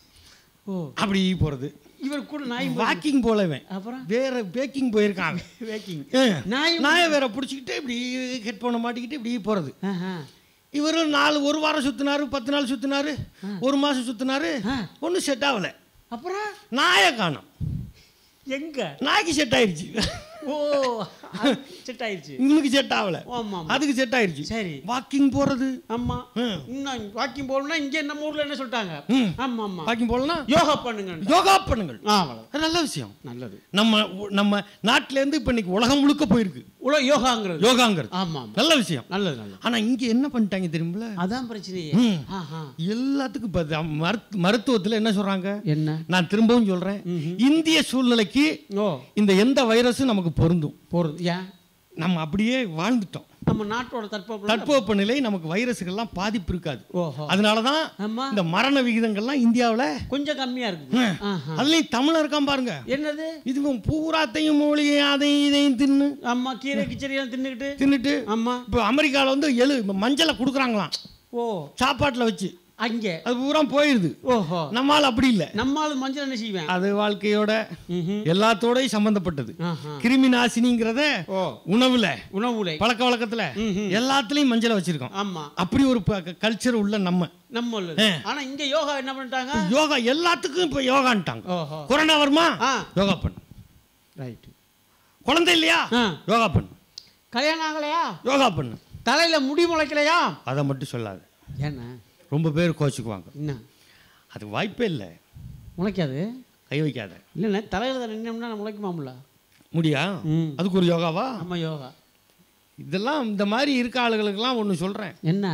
ஓ அப்படி போறது இவர் கூட நாய் வாக்கிங் போலவன் அப்புறம் வேற பேக்கிங் போயிருக்கான் அவன். வேக்கிங் ஏன்? நாய் நாயை வேற பிடிச்சிக்கிட்டு இப்படி ஹெட்ஃபோனை மாட்டிக்கிட்டு இப்படி போறது ஆஹா. இவரு நாலு ஒரு வாரம் சுத்தினாரு பத்து நாள் சுத்தினாரு ஒரு மாசம் சுத்தினாரு ஆ. ஒன்றும் செட் ஆகல அப்புறம் நாயை காணோம் எங்க நாய்க்கு செட் ஆயிடுச்சு ஓ செட் ஆயிடுச்சு இவனுக்கு செட் ஆகல ஆமா ஆமா. அதுக்கு செட் ஆயிடுச்சு சரி வாக்கிங் போறது ஆமா ம். இன்னும் வாக்கிங் போகணும்னா இங்க நம்ம ஊர்ல என்ன சொல்லிட்டாங்க ம். ஆமா ஆமா வாக்கிங் போகலன்னா யோகா பண்ணுங்க யோகா பண்ணுங்கள் அவ்வளவு அது நல்ல விஷயம் நல்லது நம்ம நம்ம நாட்டுல இருந்து இப்ப இன்னைக்கு உலகம் முழுக்க போயிருக்கு உலக யோகாங்கிறது யோகாங்கிறது ஆமா ஆமா நல்ல விஷயம் நல்லது நல்லது ஆனா இங்க என்ன பண்ணிட்டாங்க தெரியுமில அதான் பிரச்சனையே ம். ஆஹா. எல்லாத்துக்கும் இப்ப த- மருத்- மருத்துவத்துல என்ன சொல்றாங்க என்ன நான் திரும்பவும் சொல்றேன் இந்திய சூழ்நிலைக்கு ஓ இந்த எந்த வைரஸும் நமக்கு பொருந்தும் போறது ஏன் நம்ம அப்படியே வாழ்ந்துட்டோம் நம்ம நாட்டோட தட்பவெப்ப தட்பவெப்ப நிலை நமக்கு வைரஸுகள்லாம் பாதிப்பு இருக்காது ஓஹோ அதனாலதான் ஆமா இந்த மரண விகிதங்கள்லாம் இந்தியாவுல கொஞ்சம் கம்மியா இருக்குது ஆஹா. அதுலயும் தமிழன் இருக்கான் பாருங்க என்னது இதுவும் பூராத்தையும் மூலிகையும் அதையும் இதையும் தின்னு ஆமா கீரை கிச்சரியெல்லாம் தின்னுக்கிட்டு தின்னுட்டு ஆமா இப்போ அமெரிக்காவில் வந்து எழு மஞ்சளை கொடுக்குறாங்களாம் ஓ சாப்பாட்டில் வச்சு அங்கே அது பூரா போயிடுது ஓஹோ நம்மால் அப்படி இல்லை நம்மால் மஞ்சள் என்ன செய்வேன் அது வாழ்க்கையோட ம்ஹும். எல்லாத்தோடையும் சம்பந்தப்பட்டது ஆஹா. கிருமி நாசினிங்கிறத ஓ உணவுல உணவுலை பழக்க வழக்கத்துல ம்ஹும். எல்லாத்துலயும் மஞ்சளை வச்சிருக்கோம் ஆமா அப்படி ஒரு கல்ச்சர் உள்ள நம்ம நம்ம உள்ளது. ஆனா இங்க யோகா என்ன பண்ணிட்டாங்க யோகா எல்லாத்துக்கும் இப்ப யோகான்ட்டாங்க ஓஹோ கொரோனா வருமா ஆ யோகா பண்ணு ரைட் குழந்தை இல்லையா ஆ யோகா பண்ணு கல்யாணம் ஆகலையா யோகா பண்ணு தலையில முடி முளைக்கலையா அதை மட்டும் சொல்லாது என்ன ரொம்ப பேர் கோச்சுக்குவாங்க என்ன அது வாய்ப்பே இல்லை முளைக்காது கை வைக்காத இல்லைண்ணே தலையில நின்னோம்னா முளைக்குமாம்ல முடியா ம் அதுக்கு ஒரு யோகாவா ஆமா யோகா இதெல்லாம் இந்த மாதிரி இருக்க ஆளுகளுக்கெல்லாம் ஒன்று சொல்கிறேன் என்ன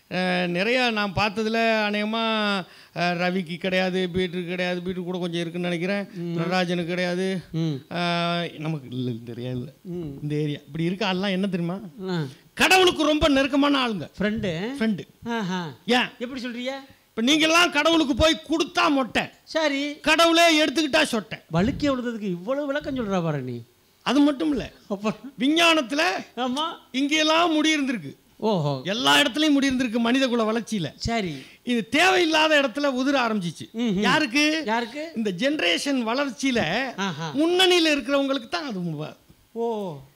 நிறைய நான் பார்த்ததுல அநேகமாக ரவிக்கு கிடையாது பீட்ருக்கு கிடையாது பீட்ரு கூட கொஞ்சம் இருக்குன்னு நினைக்கிறேன் நடராஜனுக்கு கிடையாது ம் அஹ், நமக்கு இல்லை இந்த ஏரியா இல்லை ம் இந்த ஏரியா இப்படி இருக்க ஆள்லாம் என்ன தெரியுமா கடவுளுக்கு ரொம்ப நெருக்கமான ஆளுங்க ஃப்ரெண்டு ஃப்ரெண்டு ஆஹா ஏன் எப்படி சொல்றிய இப்போ நீங்கள்லாம் கடவுளுக்கு போய் கொடுத்தா மொட்டை சரி கடவுளே எடுத்துக்கிட்டா சொட்டை வழுக்கி விழுந்ததுக்கு இவ்வளவு விளக்கம் சொல்றா பாரு நீ அது மட்டும் இல்லை அப்புறம் விஞ்ஞானத்தில் ஆமா இங்கெல்லாம் முடி இருந்திருக்கு ஓஹோ எல்லா இடத்துலையும் முடி இருந்திருக்கு மனித குல வளர்ச்சியில் சரி இது தேவையில்லாத இடத்துல உதிர ஆரம்பிச்சிச்சு ம்ஹும். யாருக்கு யாருக்கு இந்த ஜெனரேஷன் வளர்ச்சியில ஆஹா முன்னணியில் இருக்கிறவங்களுக்கு தான் அது மு- ஓ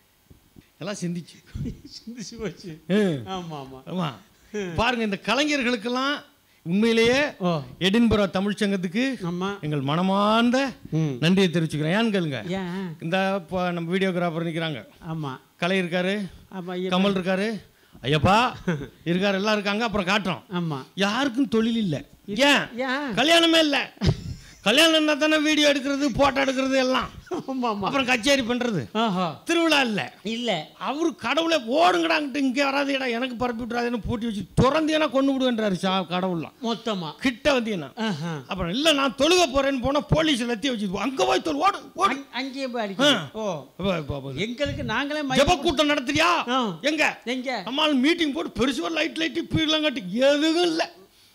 எல்லாம் சிந்திச்சு சிந்திச்சு போச்சு ம். ஆமா ஆமா ஆமா பாருங்க இந்த கலைஞர்களுக்கெல்லாம் உண்மையிலேயே ஓ எடின்பரோ தமிழ்ச் சங்கத்துக்கு ஆமா எங்கள் மனமார்ந்த ம் நன்றியை தெரிவிச்சுக்கிறேன் ஏன்னு கேளுங்க ஏன் இந்த இப்போ நம்ம வீடியோகிராஃபர் நிற்கிறாங்க ஆமா கலை இருக்காரு ஆமா ஐயா. கமல் இருக்காரு ஐயப்பா இருக்காரு எல்லாம் இருக்காங்க அப்புறம் காட்டுறோம் ஆமா யாருக்கும் தொழில் இல்லை ஏன் ஏன் கல்யாணமே இல்லை கல்யாணம்னா தானே வீடியோ எடுக்கிறது போட்டோ எடுக்கிறது எல்லாம் ஆமா ஆமா அப்புறம் கச்சேரி பண்றது ஆஹா திருவிழா இல்லை இல்ல அவரு கடவுளை ஓடுங்கடாங்கிட்டு இங்கே வராதேடா எனக்கு பரப்பி விட்றாதுன்னு பூட்டி வச்சு திறந்தீங்கன்னா கொண்டு விடுவேன்றாரு சா கடவுள்லாம் மொத்தமா கிட்ட வந்தீங்கன்னா ஆஹா அப்புறம் இல்லை நான் தொழுக போறேன்னு போனா போலீஸ் லத்தி வச்சு அங்கே போய் தொழு ஓடு ஓடு அங்க- அங்கேயே போய் அடிக்கணும் ஓ அப்ப- அப்ப- அப்ப- எங்களுக்கு நாங்களே மை- ஜெப கூட்டம் நடத்துறியா ஆ. எங்க எங்க நம்மால் மீட்டிங் போட்டு பெருசுவா லைட் லைட் இப்படிலாம் காட்டி எதுவும் இல்லை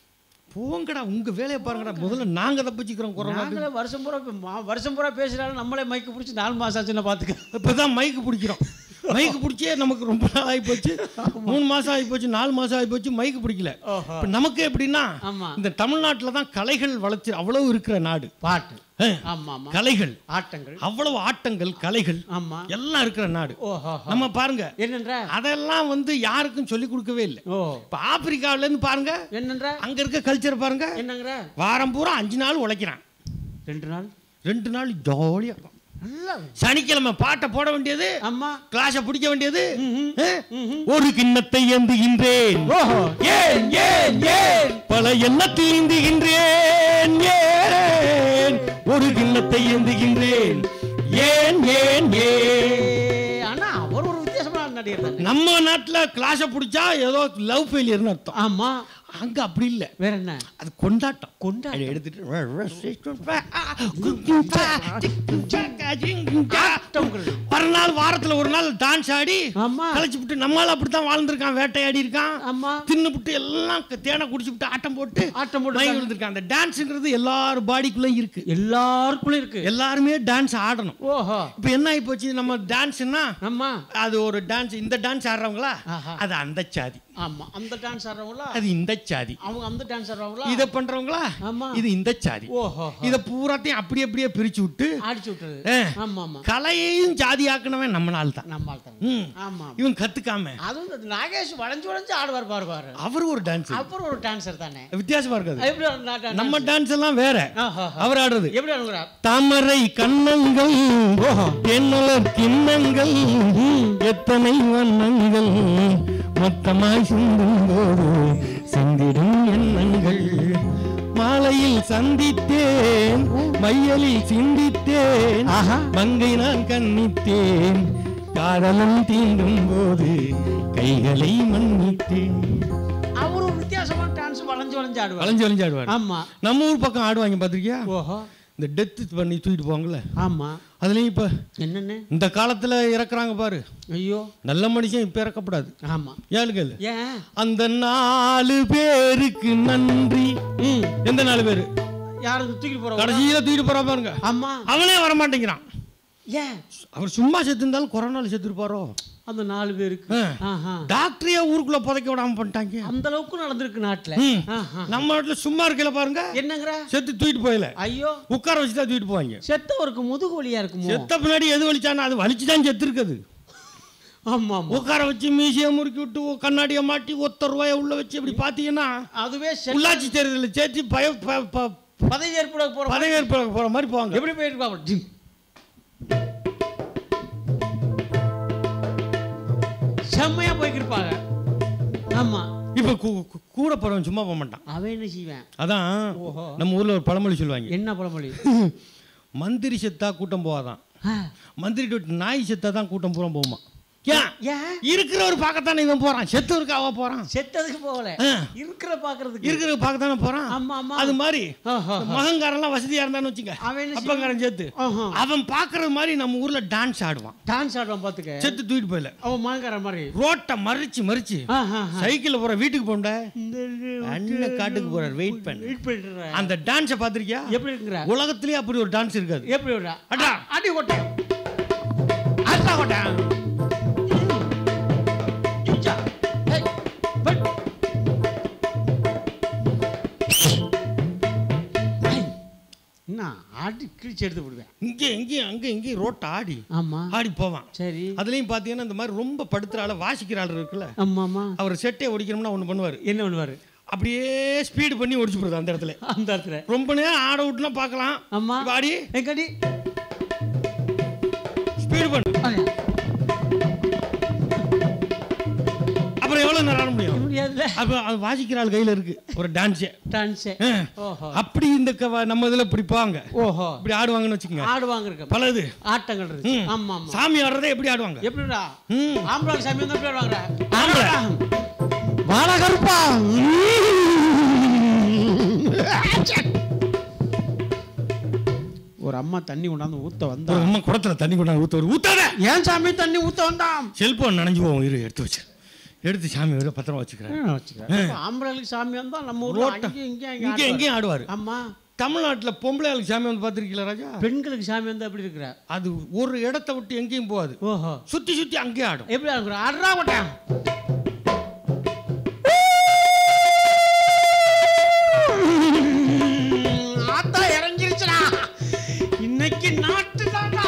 போங்கடா உங்க வேலையை பாருங்கடா முதல்ல நாங்க தப்பிச்சுக்கிறோம் கொரோனா நாங்களே வருஷம் பூரா இப்ப மா- வருஷம் பூரா பேசுறாலும் நம்மளே மைக்கு பிடிச்சி நாலு மாசம் ஆச்சுன்னு பாத்துக்க இப்பதான் மைக்கு பிடிக்கிறோம் மைக்கு பிடிச்சே நமக்கு ரொம்ப நாள் ஆகி போச்சு மூணு மாசம் ஆகி போச்சு நாலு மாசம் ஆகி போச்சு மைக்கு பிடிக்கல ஓஹோ இப்ப நமக்கு எப்படின்னா ஆமா இந்த தமிழ்நாட்டில் தான் கலைகள் வளர்ச்சி அவ்வளவு இருக்கிற நாடு பாட்டு அஹ், ஆமா ஆமா கலைகள் ஆட்டங்கள் அவ்வளவு ஆட்டங்கள் கலைகள் ஆமா எல்லாம் இருக்கிற நாடு ஓஹோ நம்ம பாருங்க என்னன்ற அதெல்லாம் வந்து யாருக்கும் சொல்லி கொடுக்கவே இல்லை ஓ இப்ப ஆப்பிரிக்காவுல இருந்து பாருங்க என்னன்ற அங்க இருக்க கல்ச்சர் பாருங்க என்னங்கிற வாரம் பூரா அஞ்சு நாள் உழைக்கிறான் ரெண்டு நாள் ரெண்டு நாள் ஜாலியா இருக்கும் நல்லா சனிக்கிழமை பாட்டை போட வேண்டியது ஆமா கிளாஸை பிடிக்க வேண்டியது ம்ஹும். அஹ், ம்ஹும். ஒரு கிண்ணத்தை ஏந்துகின்றேன் ஓஹோ ஏன் ஏன் ஏன் பல எண்ணத்தில் ஏந்துகின்றேன் ஏன் ஒரு கிண்ணத்தை ஏந்துகின்றேன் ஏன் ஏன் ஏன் ஏ, ஆனா அவர் ஒரு வித்தியாசமான நடிகர் தானே நம்ம நாட்டுல கிளாஸை பிடிச்சா ஏதோ லவ் ஃபெயிலியர்னு அர்த்தம் ஆமா அங்க அப்படி இல்லை வேற என்ன அது கொண்டாட்டம் கொண்டாட்டம். அதை எடுத்துட்டு மறுநாள் வாரத்துல ஒரு நாள் டான்ஸ் ஆடி ஆமா களைச்சு விட்டு நம்மளால அப்படித்தான் வாழ்ந்திருக்கான் வேட்டையாடி இருக்கான் ஆமா தின்னுபிட்டு எல்லாம் தேனை குடிச்சு விட்டு ஆட்டம் போட்டு ஆட்டம் போட்டு மயங்கி விழுந்திருக்கான் அந்த டான்ஸுங்கிறது எல்லார் பாடிக்குள்ளேயும் இருக்கு எல்லாருக்குள்ள இருக்கு எல்லாருமே டான்ஸ் ஆடணும் ஓஹோ இப்போ என்ன ஆகி போச்சு நம்ம டான்ஸ்னா ஆமா அது ஒரு டான்ஸ் இந்த டான்ஸ் ஆடுறவங்களா ஆஹா. அது அந்த சாதி ஆமா அந்த டான்ஸ் ஆடுறவங்களா அது இந்த சாதி அவங்க அந்த டான்ஸ் ஆடுறவங்களா இதை பண்றவங்களா ஆமா இது இந்த சாதி ஓஹோ இதை பூராத்தையும் அப்படி அப்படியே பிரிச்சு விட்டு அடிச்சு விட்டுறது ஆ, ஆமா ஆமா கலையையும் ஜாதி ஆக்கணவன் நம்ம நாள் தான் நம்ம ஆள் தாங்க. ம். ஆமா இவன் கத்துக்காம அதுவும் இந்த நாகேஷ் வளைஞ்சு வளைஞ்சு ஆடுவார் பாருவாரு அவர் ஒரு டான்ஸ் அப்புறம் ஒரு டான்சர் தானே வித்தியாசமா இருக்காது எப்படி ஆடுனா dance? நம்ம டான்ஸ் எல்லாம் வேற ஆஹா. அவர் ஆடுறது எப்படி ஆடுங்கிறா தாமரை கண்ணங்கள் தென்னலர் கிண்ணங்கள் எத்தனை வண்ணங்கள் மொத்தமாய் சிந்தும் போது சிந்திடும் எண்ணங்கள் மாலையில் சந்தித்தேன் மையலில் சிந்தித்தேன் மங்கை நான் கண்ணித்தேன் காதலன் தீண்டும் போது கைகளை மன்னித்தேன் அவர் ஒரு வித்தியாசமான டான்ஸ் வளைஞ்சு வளைஞ்சு ஆடுவார் வளைஞ்சு வளைஞ்சு ஆடுவார் ஆமா நம்ம ஊர் பக்கம் ஆடுவாங்க பார்த்திருக்கியா ஓஹோ இந்த டெத்து பண்ணி தூக்கிட்டு போவாங்கல்ல ஆமா அதுலேயும் இப்போ என்னன்னு இந்த காலத்தில் இறக்குறாங்க பாரு ஐயோ நல்ல மனுஷன் இப்போ இறக்கப்படாது ஆமா ஏழு கேளு ஏன் அந்த நாலு பேருக்கு நன்றி ம் எந்த நாலு பேரு யாருக்கு தூக்கிட்டு போறோம் கடைசியில தூக்கிட்டு போறா பாருங்க ஆமா அவனே வர மாட்டேங்கிறான் ஏன் அவர் சும்மா செத்து இருந்தாலும் கொரோனால செத்துருப்பாரோ அந்த நாலு பேருக்கு ஆஹா டாக்டரையே ஊருக்குள்ள புதைக்க விடாம பண்ணிட்டாங்க அந்த அளவுக்கு நடந்திருக்கு நாட்டுல ம். ஆஹா. நம்ம நாட்டுல சும்மா இருக்கல பாருங்க என்னங்கிற செத்து தூக்கிட்டு போயல ஐயோ உட்கார வச்சு தான் தூக்கிட்டு போவாங்க செத்தவருக்கு முதுகு வலியா இருக்குமோ செத்த பின்னாடி எது வலிச்சானா அது வலிச்சு தான் செத்து இருக்குது ஆமா ஆமா உட்கார வச்சு மீசையை முறுக்கி விட்டு கண்ணாடியை மாட்டி ஒத்த ரூபாய உள்ள வச்சு இப்படி பாத்தீங்கன்னா அதுவே செத்த- உள்ளாட்சி தேர்தலில் சேர்த்து பய ப- ப- பதவி ஏற்பட போற பதவியேற்பு போற மாதிரி போவாங்க எப்படி போயிருப்பாங்க ஜிம். செம்மையா போய்க்கிருப்பாங்க ஆமா இப்ப கூ- கூ- கூட போறவன் சும்மா போக மாட்டான் அவன் என்ன செய்வேன் அதான் ஓஹோ நம்ம ஊர்ல ஒரு பழமொழி சொல்லுவாங்க என்ன பழமொழி மந்திரி செத்தா கூட்டம் போவாதான் ஆ. மந்திரி விட்டு நாய் செத்தா தான் கூட்டம் பூரா போகுமா ஏன் ஏன் இருக்கிறவர் பார்க்கத்தானே இவன் போறான் செத்தவருக்கு அவ போறான் செத்ததுக்கு போகல ஆ. இருக்கிற பாக்குறதுக்கு இருக்கிறவர் பார்க்கத்தானே போறான் ஆமா ஆமா அது மாதிரி ஆஹா. மகங்காரெல்லாம் வசதியா இருந்தான்னு வச்சுங்க அவன் என்ன அப்பங்காரன் சேர்த்து ஆஹா. அவன் பார்க்கறது மாதிரி நம்ம ஊர்ல டான்ஸ் ஆடுவான் டான்ஸ் ஆடுவான் பாத்துக்க செத்து தூக்கிட்டு போயில அவன் மாங்கார மாதிரி ரோட்டை மறிச்சு மறிச்சு ஆஹா. சைக்கிள்ல போற வீட்டுக்கு போண்ட இந்த அண்ணன் காட்டுக்கு போறார் வெயிட் பண்ணு வெயிட் பண்ணிட்டு அந்த டான்ஸை பார்த்திருக்கியா எப்படி இருக்கிற உலகத்திலேயே அப்படி ஒரு டான்ஸ் இருக்காது எப்படி விடுறா அடா. அடி கொட்டை அட்டா கொட்டை இச்சா. ஏய், பட். ஏய், என்ன ஆடி கிழிச்சு எடுத்து விடுவேன் இங்கே இங்கேயும் அங்கே இங்கேயும் ரோட்டை ஆடி ஆமா ஆடி போவான் சரி அதுலயும் பார்த்தீங்கன்னா இந்த மாதிரி ரொம்ப படுத்துற ஆள வாசிக்கிற ஆள் இருக்குல்ல ஆமா ஆமா அவர் செட்டை ஒடிக்கணும்னா ஒன்று பண்ணுவார் என்ன பண்ணுவாரு அப்படியே ஸ்பீடு பண்ணி ஒடிச்சு போடுறது அந்த இடத்துல அந்த இடத்துல ரொம்ப நேரம் ஆட விட்டுனா பார்க்கலாம் ஆமா இப்ப ஆடி எங்கடி ஸ்பீடு பண்ணு அப்புறம் எவ்வளோ நேரம் ஆட முடியும் முடியாதுல்ல அப்போ அது வாசிக்கிற ஆள் கையில் இருக்கு ஒரு டான்ஸே டான்ஸே ஓஹோ அப்படி இந்த க- நம்ம இதில் பிடிப்பாங்க ஓஹோ இப்படி ஆடுவாங்கன்னு வச்சுக்கோங்க ஆடுவாங்க இருக்க பல இது ஆட்டங்கள் இருக்கு ம். ஆமா ஆமா சாமி ஆடுறதே எப்படி ஆடுவாங்க எப்படிடா ம் ஆம்பளை சாமி வந்து எப்படி ஆடுவாங்க ஆம்பளை. வாடா கருப்பா ஒரு அம்மா தண்ணி கொண்டாந்து ஊத்த வந்தா ஒரு அம்மா குடத்துல தண்ணி கொண்டாந்து ஊத்த ஒரு ஊத்தாத ஏன் சாமி தண்ணி ஊத்த வந்தான் செல்போன் நனைஞ்சு போவோம் இரு எடுத்து வச்சு எடுத்து சாமி விட பத்திரமா வச்சுக்கிறேன் ஆம்பளைகளுக்கு சாமி வந்தா நம்ம ஊர்ல ரோட்ட- அங்கேயும் இங்கேயும் இங்கே இங்கே எங்கேயும் ஆடுவார் ஆமா தமிழ்நாட்டில் பொம்பளை ஆளுக்கு சாமி வந்து பார்த்துருக்கீங்களா ராஜா பெண்களுக்கு சாமி வந்து அப்படி இருக்கிற அது ஒரு இடத்த விட்டு எங்கேயும் போகாது ஓஹோ சுத்தி சுத்தி அங்கேயே ஆடும் எப்படி ஆடுற ஆடுறா கொட்டேன் ஆத்தா இறங்கிருச்சுடா இன்னைக்கு நாட்டு தாண்டா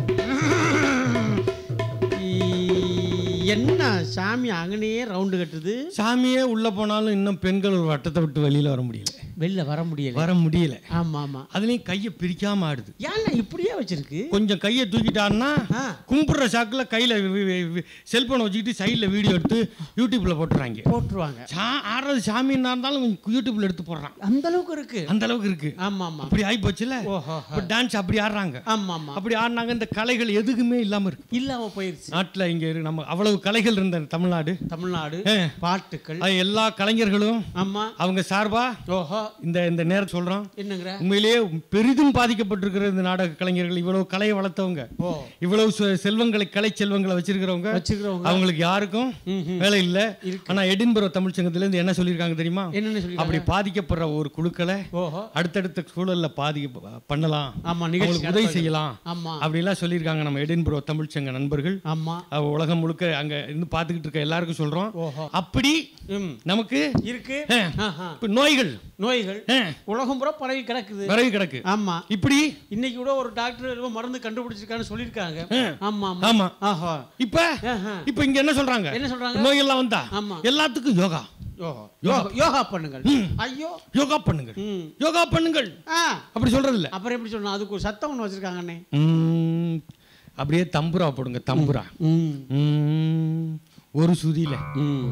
என்ன சாமி அங்கனையே ரவுண்டு கட்டுது சாமியே உள்ள போனாலும் இன்னும் பெண்கள் ஒரு வட்டத்தை விட்டு வெளியில வர முடியல வெளில வர முடியல வர முடியல ஆமா ஆமா அதுலயும் கையை பிரிக்காம ஆடுது ஏன்னா இப்படியே வச்சிருக்கு கொஞ்சம் கையை தூக்கிட்டான்னா ஆ. கும்பிடுற சாக்குல கையில செல்போனை வச்சுக்கிட்டு சைடில் வீடியோ எடுத்து யூடியூப்ல போட்டுறாங்க போட்டுருவாங்க சா ஆடுறது சாமின்னா இருந்தாலும் யூடியூப்ல எடுத்து போடுறான் அந்த அளவுக்கு இருக்கு அந்த அளவுக்கு இருக்கு ஆமா ஆமா அப்படி ஆகி போச்சுல ஓஹோ இப்போ டான்ஸ் அப்படி ஆடுறாங்க ஆமா ஆமா அப்படி ஆடினாங்க இந்த கலைகள் எதுக்குமே இல்லாம இருக்கு இல்லாம போயிருச்சு நாட்டுல இங்க இருக்கு நம்ம அவ்வளவு கலைகள் இருந்த தமிழ்நாடு தமிழ்நாடு ஏ, பாட்டுக்கள் அது எல்லா கலைஞர்களும் ஆமா அவங்க சார்பா ஓஹோ இந்த இந்த நேரம் சொல்றோம் என்னங்கிற உண்மையிலேயே பெரிதும் பாதிக்கப்பட்டிருக்கிற இந்த நாடக கலைஞர்கள் இவ்வளவு கலையை வளர்த்தவங்க ஓ இவ்வளவு செ- செல்வங்களை கலை செல்வங்களை வச்சிருக்கிறவங்க வச்சுக்கிறவங்க அவங்களுக்கு யாருக்கும் வேலை இல்ல ஆனா எடின்பரோ தமிழ் சங்கத்துல இருந்து என்ன சொல்லியிருக்காங்க தெரியுமா என்னென்ன சொல்லி அப்படி பாதிக்கப்படுற ஒரு குழுக்களை ஓஹோ அடுத்தடுத்த சூழல்ல பாதிக்க பண்ணலாம் ஆமா நிகழ்ச்சி அவங்களுக்கு உதவி செய்யலாம் ஆமா அப்படிலாம் சொல்லியிருக்காங்க நம்ம எடின்பரோ தமிழ் சங்க நண்பர்கள் ஆமா அவ உலகம் முழுக்க அங்க இருந்து பார்த்துக்கிட்டு இருக்க எல்லாருக்கும் சொல்றோம் ஓஹோ அப்படி ம் நமக்கு இருக்கு ஆ, ஆஹா. இப்ப நோய்கள் நோய்கள் ஆ, உலகம் பூரா பரவி கிடக்குது விறகு கிடக்கு ஆமா இப்படி இன்னைக்கு கூட ஒரு டாக்டர் ஏதோ மருந்து கண்டுபிடிச்சிருக்கான்னு சொல்லியிருக்காங்க ஆ. ஆமா ஆமா ஆமா ஆஹா இப்ப ஆஹா. இப்ப இங்க என்ன சொல்றாங்க என்ன சொல்றாங்க நோயெல்லாம் வந்தா ஆமா எல்லாத்துக்கும் யோகா யோகா யோகா யோகா பண்ணுங்கள் ஐயோ யோகா பண்ணுங்கள் ம் யோகா பண்ணுங்கள் ஆ அப்படி சொல்றது இல்ல அப்புறம் எப்படி சொல்லணும் அதுக்கு ஒரு சத்தம் ஒன்று வச்சிருக்காங்கண்ணே ம், அப்படியே தம்புரா போடுங்க தம்புரா ம் ம், ஒரு சுதியில ம்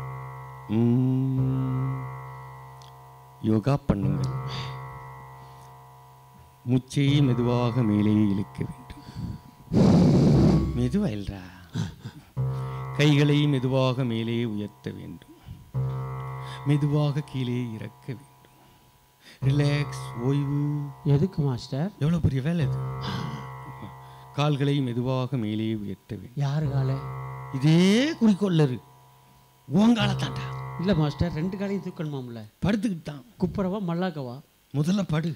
ம், யோகா பண்ணுங்கள் மூச்சை மெதுவாக மேலே இழுக்க வேண்டும் மெதுவா இல்லா கைகளை மெதுவாக மேலே உயர்த்த வேண்டும் மெதுவாக கீழே இறக்க வேண்டும் ரிலாக்ஸ் ஓய்வு எதுக்கு மாஸ்டர் எவ்வளவு பெரிய வேலை இது கால்களை மெதுவாக மேலே உயர்த்த வேண்டும் யாரு காலை இதே குறிக்கோள்ல இரு ஓங்கால தாண்டா இல்ல மாஸ்டர் ரெண்டு காலையும் தூக்கணுமாம்ல படுத்துக்கிட்டு தான் குப்பரவா மல்லாக்கவா முதல்ல படு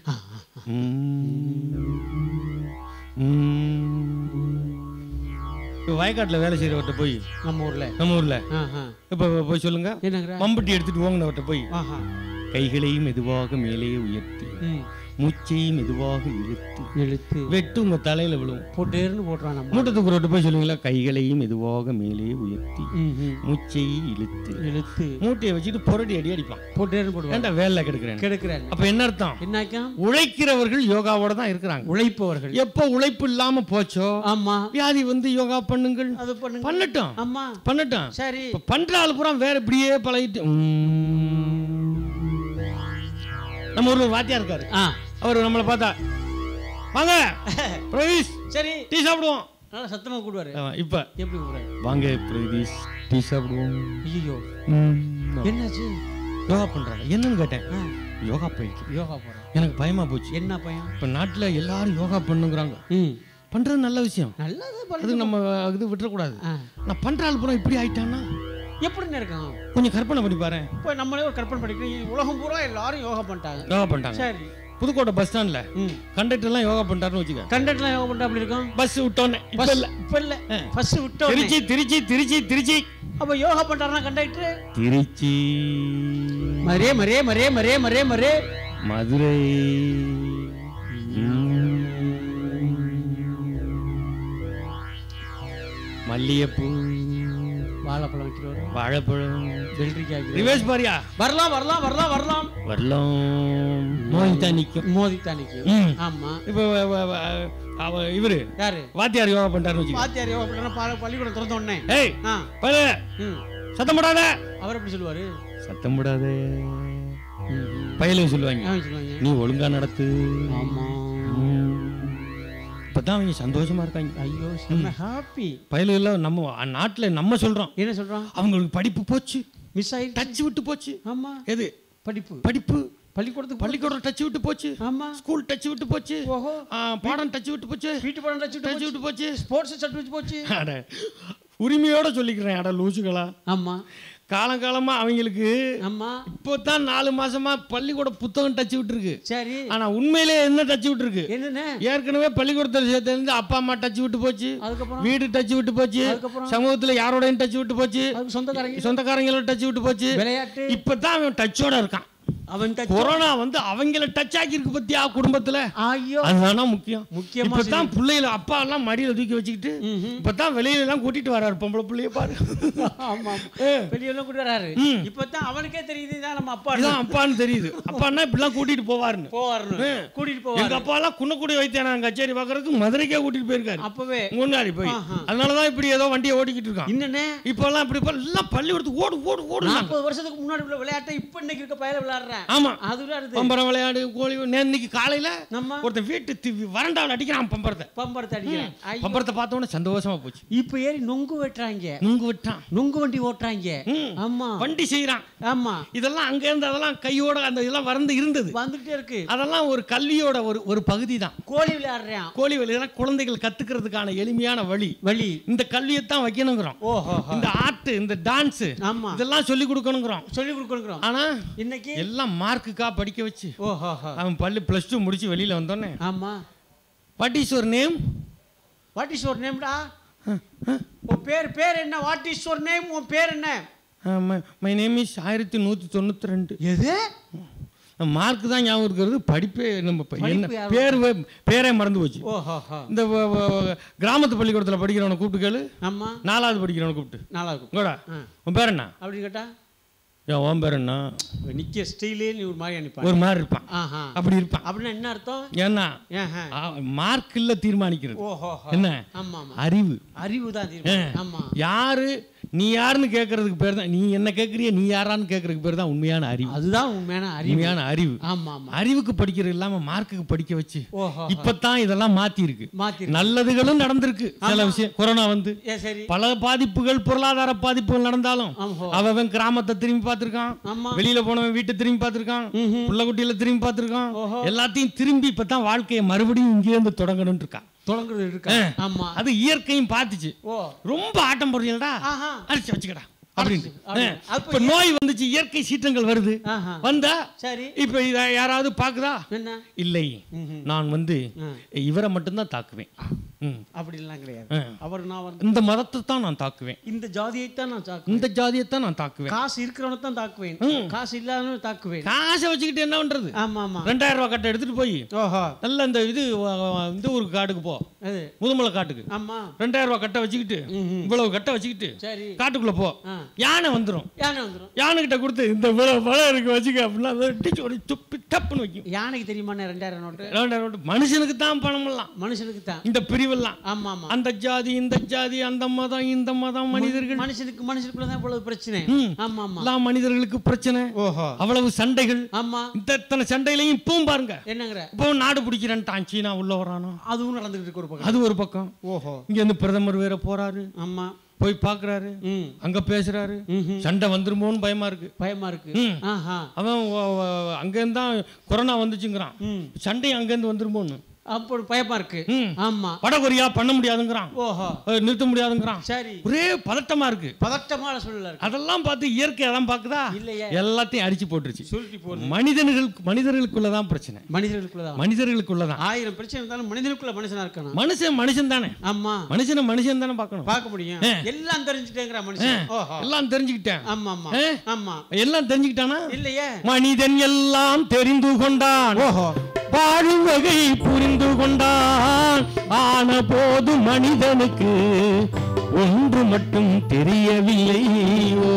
இப்போ வயக்காட்டில் வேலை செய்கிறவர்கிட்ட போய் நம்ம ஊர்ல நம்ம ஊரில் ஆஹா இப்போ போய் சொல்லுங்க என்னங்கிற மம்பட்டி எடுத்துட்டு ஓங்கினவர்கிட்ட போய் ஆஹா கைகளை மெதுவாக மேலே உயர்த்தி ம் மூச்சை மெதுவாக இழுத்து இழுத்து வெட்டு உங்க தலையில விழும் போட்டேர்னு போடுறான் நம்ம மூட்டை தூக்குறவர்கிட்ட போய் சொல்லுவீங்களா கைகளை மெதுவாக மேலே உயர்த்தி ம் ம் மூச்சை இழுத்து இழுத்து மூட்டையை வச்சுட்டு புரடி அடி அடிப்பான் போட்டேர்னு போடுவான் ஏன்டா வேலை கெடுக்கிறேன் கெடுக்கிறாரு அப்ப என்ன அர்த்தம் என்னாக்கம் உழைக்கிறவர்கள் யோகாவோட தான் இருக்கிறாங்க உழைப்பவர்கள் எப்போ உழைப்பு இல்லாம போச்சோ ஆமா வியாதி வந்து யோகா பண்ணுங்கள் அது பண்ணுங்க பண்ணட்டும் ஆமா பண்ணட்டும் சரி இப்ப பண்ற ஆள் பூரா வேற இப்படியே பழகிட்டு உம். நம்ம ஊர்ல ஒரு வாத்தியா இருக்காரு ஆ அவர் நம்மளை பார்த்தா வாங்க பிரதீஷ் சரி டீ சாப்பிடுவோம் நல்லா சத்தமா கூடுவாரு ஆமா, இப்ப எப்படி கூடுவாரு வாங்க பிரதீஷ் டீ சாப்பிடுவோம் ஐயோ உம். என்னாச்சு யோகா பண்றாங்க என்னன்னு கேட்டேன் ஆ, யோகா போயிருக்கு யோகா போறோம் எனக்கு பயமா போச்சு என்ன பையன் இப்ப நாட்டுல எல்லாரும் யோகா பண்ணுங்கிறாங்க ம் பண்றது நல்ல விஷயம் நல்லது அது பண்ணு நம்ம இது விட்டுறக்கூடாது ஆ, நான் பண்ற ஆள் பூரா இப்படி ஆயிட்டான்னா எப்படின்னு இருக்கான் கொஞ்சம் கற்பனை பண்ணி பாரு இப்போ நம்மளே ஒரு கற்பனை பண்ணிக்கிறோம் உலகம் பூரா எல்லாரும் யோகா பண்ணிட்டாங்க யோகா பண்ணிட்டாங்க சரி புதுக்கோட்டை பஸ் ஸ்டாண்ட்ல ம் கண்டக்டர் எல்லாம் யோகா பண்ணிட்டாருன்னு வச்சுக்க கண்டக்ட்லாம் யோகா பண்ணிட்டா அப்படி இருக்கும் பஸ் விட்டோன்னே இப்ப பஸ் இல்ல இப்போ இல்லை ஃபர்ஸ்ட் விட்டோம் திருச்சி திருச்சி திருச்சி திருச்சி அப்போ யோகா பண்ணிட்டாருன்னா கண்டக்டர் திருச்சி மரே மரே மரே மரே மரே மரே மதுரை மல்லிகைப்பூ வாழைப்பழம் வைக்கிறவர் வாழைப்பழம் வெள்ளரிக்காய் வைக்கிறவர். ரிவேஸ் பாரியா வரலாம் வரலாம் வரலாம் வரலாம் வரலாம் நோய் தான் நிற்கும் மோதித்தானிக்கு ம். ஆமா இப்போ வ- வ- வ- அவ இவரு யாரு வாத்தியார் யோகா பண்ணிட்டாருன்னு வச்சுக்க பாத்தியார் யோகா பண்ணிட்டா பா- பள்ளிக்கூடம் திறந்த உடனே ஏய் ஆ பல ம் சத்தம் போடாத அவர் எப்படி சொல்லுவாரு சத்தம் போடாத ம், ம். பயலுக்கு சொல்லுவாங்க ஆ, சொல்லுவாங்க நீ ஒழுங்கா நடத்து ஆமா இப்பதான் அவங்க சந்தோஷமா இருக்காங்க ஐயோ செம்ம ஹாப்பி பயலுகெல்லாம் நம்ம நாட்டுல நம்ம சொல்றோம் என்ன சொல்றான் அவங்களுக்கு படிப்பு போச்சு மிஸ் ஆயிடுச்சு டச் விட்டு போச்சு ஆமா எது படிப்பு படிப்பு பள்ளிக்கூடத்துக்கு பள்ளிக்கூடம் டச் விட்டு போச்சு ஆமா ஸ்கூல் டச் விட்டு போச்சு ஓஹோ ஆ, பாடம் டச் விட்டு போச்சு வீட்டு படம் டச் டச் விட்டு போச்சு ஸ்போர்ட்ஸ் சட்டு வச்சு போச்சு அட உரிமையோட சொல்லிக்கிறேன் அட லூசுகளா ஆமா காலங்காலமா அவங்களுக்கு ஆமா இப்போ தான் நாலு மாசமா பள்ளிக்கூட புத்தகம் டச் விட்டுருக்கு சரி ஆனா உண்மையிலே என்ன டச் விட்டுருக்கு என்னென்ன ஏற்கனவே பள்ளிக்கூடத்தில் சேர்த்து அப்பா அம்மா டச் விட்டு போச்சு அதுக்கப்புறம் வீடு டச் விட்டு போச்சு அதுக்கப்புறம்? சமூகத்துல யாரோடையும் டச் விட்டு போச்சு அதுக்கு சொந்தக்காரங்க சொந்தக்காரங்களோட டச் விட்டு போச்சு விளையாட்டு இப்பதான் அவன் டச்சோட இருக்கான் அவன் touch- கொரோனா வந்து அவங்கள டச் ஆக்கி இருக்கு பத்தியா குடும்பத்துல ஐயோ அதுதானா முக்கியம் முக்கியமா இப்பதான் பிள்ளைகளை அப்பா எல்லாம் மடியில தூக்கி வச்சுக்கிட்டு ம்ஹும். இப்பதான் வெளியில எல்லாம் கூட்டிட்டு வராரு பொம்பளை பிள்ளைய பாரு ஆமா ஏ, வெளியெல்லாம் கூட்டி வராரு ம். இப்பதான் அவனுக்கே தெரியுது இதான் நம்ம அப்பா இதான் அப்பான்னு தெரியுது அப்பான்னா இப்படிலாம் கூட்டிட்டு போவாருன்னு போவாருன்னு ஏ. கூட்டிட்டு எங்க போவாரு அப்பா எல்லாம் குன்னக்குடி வைத்தியநாதன் கச்சேரி பாக்குறதுக்கு மதுரைக்கே கூட்டிட்டு போயிருக்காரு அப்பவே முன்னாடி போய் ஆஹா. அதனாலதான் இப்படி ஏதோ வண்டியை ஓட்டிக்கிட்டு இருக்கான் என்னண்ணே இப்ப எல்லாம் இப்படி இப்ப எல்லாம் பள்ளிக்கூடத்துக்கு ஓடு ஓடு ஓடு நாற்பது வருஷத்துக்கு முன்னாடி உள்ள விளையாட்டை இப்ப இன்னைக்கு இருக்க பயில விளையாடுற பம்பரம் ஆமா அதுல இருந்து பம்பரம் விளையாடு கோழி நே- இன்னைக்கு காலையில நம்ம ஒருத்தன் வீட்டு தி- வறண்டாவில் அடிக்கிறான் பம்பரத்தை பம்பரத்தை அடிக்கிறேன் ஐயோ. பம்பரத்தை பார்த்த உடனே சந்தோஷமா போச்சு இப்ப ஏறி நொங்கு வெட்டுறாங்க நுங்கு விட்டான் நுங்கு வண்டி ஓட்டுறாங்க ம். ஆமா வண்டி செய்யறான் ஆமா இதெல்லாம் அங்க இருந்து அதெல்லாம் கையோட அந்த இதெல்லாம் வறந்து இருந்தது வந்துட்டே இருக்கு அதெல்லாம் ஒரு கல்வியோட ஒரு ஒரு பகுதி தான் கோழி விளையாடுறான் கோழி விளையாட குழந்தைகள் கத்துக்கிறதுக்கான எளிமையான வழி வழி இந்த கல்வியைத்தான் வைக்கணுங்கிறோம் ஓஹோ இந்த ஆர்ட் இந்த டான்ஸ் ஆமா இதெல்லாம் சொல்லி கொடுக்கணுங்கிறோம் சொல்லி கொடுக்கணும் ஆனா இன்னைக்கு எல்லாம் மார்க்குக்கா படிக்க வச்சு ஓஹோ அவன் பள்ளி ப்ளஸ் டூ முடிச்சு வெளியில வந்தோடனே ஆமா what is your name what is your நேம்டா உன் பேர் பேர் என்ன வாட் இஸ் யுவர் நேம் உன் பேர் என்ன மை நேம் இஸ் ஆயிரத்தி நூற்றி தொண்ணூற்றி ரெண்டு எது மார்க் தான் ஞாபகம் இருக்கிறது படிப்பே நம்ம ப- என்ன படிப்பு ஞாபகம் பேர் வே- பேரே மறந்து போச்சு ஓஹோ இந்த வ- வ- கிராமத்து பள்ளிக்கூடத்தில் படிக்கிறவனை கூப்பிட்டு கேளு ஆமா நாலாவது படிக்கிறவனை கூப்பிட்டு நல்லா இருக்கும் கூட ஆ. உன் பேர் என்ன அப்படி கேட்டா ஏன் உன் பேர் என்ன நிக்க ஸ்டைலே நீ ஒரு மாதிரி அனுப்பான் ஒரு மாதிரி இருப்பான் ஆஹா அப்படி இருப்பான் அப்படின்னா என்ன அர்த்தம் ஏன்னா ஏஹா. மார்க் இல்ல தீர்மானிக்கிறது ஓஹோ என்ன ஆமா ஆமா அறிவு அறிவு தான் தீர்மானம். ஆமா யாரு நீ யாருன்னு கேட்கறதுக்கு பேர் தான் நீ என்ன கேட்குறிய நீ யாரான்னு கேட்கறதுக்கு பேர் தான் உண்மையான அறிவு அதுதான் உண்மையான அறிவு உண்மையான அறிவு ஆமா ஆமா அறிவுக்கு படிக்கிறது இல்லாம மார்க்குக்கு படிக்க வச்சு ஓஹோ இப்பதான் இதெல்லாம் மாத்தி இருக்கு மாத்தி நல்லதுகளும் நடந்திருக்கு சில விஷயம் கொரோனா வந்து ஏ சரி பல பாதிப்புகள் பொருளாதார பாதிப்புகள் நடந்தாலும் ஆமா அவன் கிராமத்தை திரும்பி பார்த்திருக்கான் ஆமா வெளியில போனவன் வீட்டை திரும்பி பார்த்திருக்கான் ம்ஹும். புள்ள குட்டியில திரும்பி பார்த்திருக்கான் ஓஹோ. எல்லாத்தையும் திரும்பி இப்பதான் வாழ்க்கையை மறுபடியும் இங்கே இருந்து தொடங்கணும்னு இருக்கான் தொடங்குறது இருக்கா ஆமா அது இயற்கையும் பார்த்துச்சு ஓ ரொம்ப ஆட்டம் போடுறீங்களா ஆஹா அடிச்சு வச்சுக்கடா அப்படின்ட்டு அப்படி. ஆ. அப்ப இப்ப நோய் வந்துச்சு இயற்கை சீற்றங்கள் வருது ஆஹா வந்தா சரி இப்ப இத யாராவது பாக்குதா என்ன இல்லை ம்ஹும். நான் வந்து ஆ. இவரை மட்டும்தான் தாக்குவேன் ம். அப்படிலாம் கிடையாது ஆ. அவர் நான் வந்து இந்த மதத்தை தான் நான் தாக்குவேன் இந்த ஜாதியைத்தான் நான் தாக்குவேன் இந்த ஜாதியைத்தான் நான் தாக்குவேன் காசு இருக்கிறவனை தான் தாக்குவேன் ம். காசு இல்லாதவனை தாக்குவேன் காசை வச்சுக்கிட்டு என்ன பண்றது ஆமா ஆமா ரெண்டாயிரம் ரூபாய் கட்டை எடுத்துட்டு போய் ஓஹோ நல்ல இந்த இது வ- வ- இந்த ஊருக்கு காட்டுக்கு போ அது முதுமலை காட்டுக்கு ஆமா ரெண்டாயிரம் ரூபாய் கட்டை வச்சுக்கிட்டு ம்ஹும். இவ்வளவு கட்டை வச்சுக்கிட்டு சரி காட்டுக்குள்ள போ ஆ யானை வந்துரும் யானை வந்துடும் யானை கிட்ட கொடுத்து இந்த இவ்வளவு பழம் இருக்கு வச்சுக்க அப்படின்னா அதை அடிச்சு ஒரு துப்பி டப்புன்னு வைக்கும் யானைக்கு தெரியுமா ரெண்டாயிரம் நோட்டு ரெண்டாயிரம் ரூபாய். மனுஷனுக்கு தான் பணம் எல்லாம் மனுஷனுக்கு தான் இந்த பிரிவெல்லாம் ஆமா ஆமா அந்த ஜாதி இந்த ஜாதி அந்த மதம் இந்த மதம் மனிதர்கள் மனுஷனுக்கு மனுஷனுக்குள்ள தான் இவ்வளவு பிரச்சனை ம். ஆமா ஆமா எல்லா மனிதர்களுக்கு பிரச்சனை ஓஹோ அவ்வளவு சண்டைகள் ஆமா இந்த இத்தனை சண்டையிலையும் இப்பவும் பாருங்க என்னங்கிற இப்போ நாடு பிடிக்கிறேன்ட்டான் சீனா உள்ள வரானோ அதுவும் நடந்துகிட்டு இருக்கு ஒரு பக்கம் அது ஒரு பக்கம் ஓஹோ இங்க இருந்து பிரதமர் வேற போறாரு ஆமா போய் பாக்குறாரு ம் அங்க பேசுறாரு ம்ஹும். சண்டை வந்துருமோன்னு பயமா இருக்கு பயமா இருக்கு ம். ஆஹா அவன் ஒ- ஒ- அங்கேருந்து தான் கொரோனா வந்துச்சுங்கிறான் ம் சண்டை அங்கேருந்து வந்துருமோன்னு அப்போ பயமா இருக்கு ம். ஆமா வட கொரியா பண்ண முடியாதுங்கிறான் ஓஹோ அஹ் நிறுத்த முடியாதுங்கிறான் சரி ஒரே பதட்டமா இருக்கு பதட்டமான சூழல் இருக்கு அதெல்லாம் பார்த்து இயற்கை அதான் பாக்குதா இல்லையே எல்லாத்தையும் அடிச்சு போட்டுருச்சு சொல்லிட்டு போகுது மனிதர்களுக்கு மனிதர்களுக்குள்ள தான் பிரச்சனை மனிதர்களுக்குள்ளதான் மனிதர்களுக்குள்ள தான் ஆயிரம் பிரச்சனை இருந்தாலும் மனிதனுக்குள்ள மனுஷனா இருக்கணும் மனுஷன் மனுஷன் தானே ஆமா மனுஷனை மனுஷன் தானே பார்க்கணும் பார்க்க முடியும் எல்லாம் தெரிஞ்சுட்டேங்கிற மனுஷன் ஓஹோ எல்லாம் தெரிஞ்சுக்கிட்டேன் ஆமா ஆமா ஏ? ஆமா எல்லாம் தெரிஞ்சுக்கிட்டானா இல்லையே மனிதன் எல்லாம் தெரிந்து கொண்டான் ஓஹோ வாழும் வகை புரிந்து கொண்டான் ஆன போது மனிதனுக்கு ஒன்று மட்டும் தெரியவில்லை ஓ.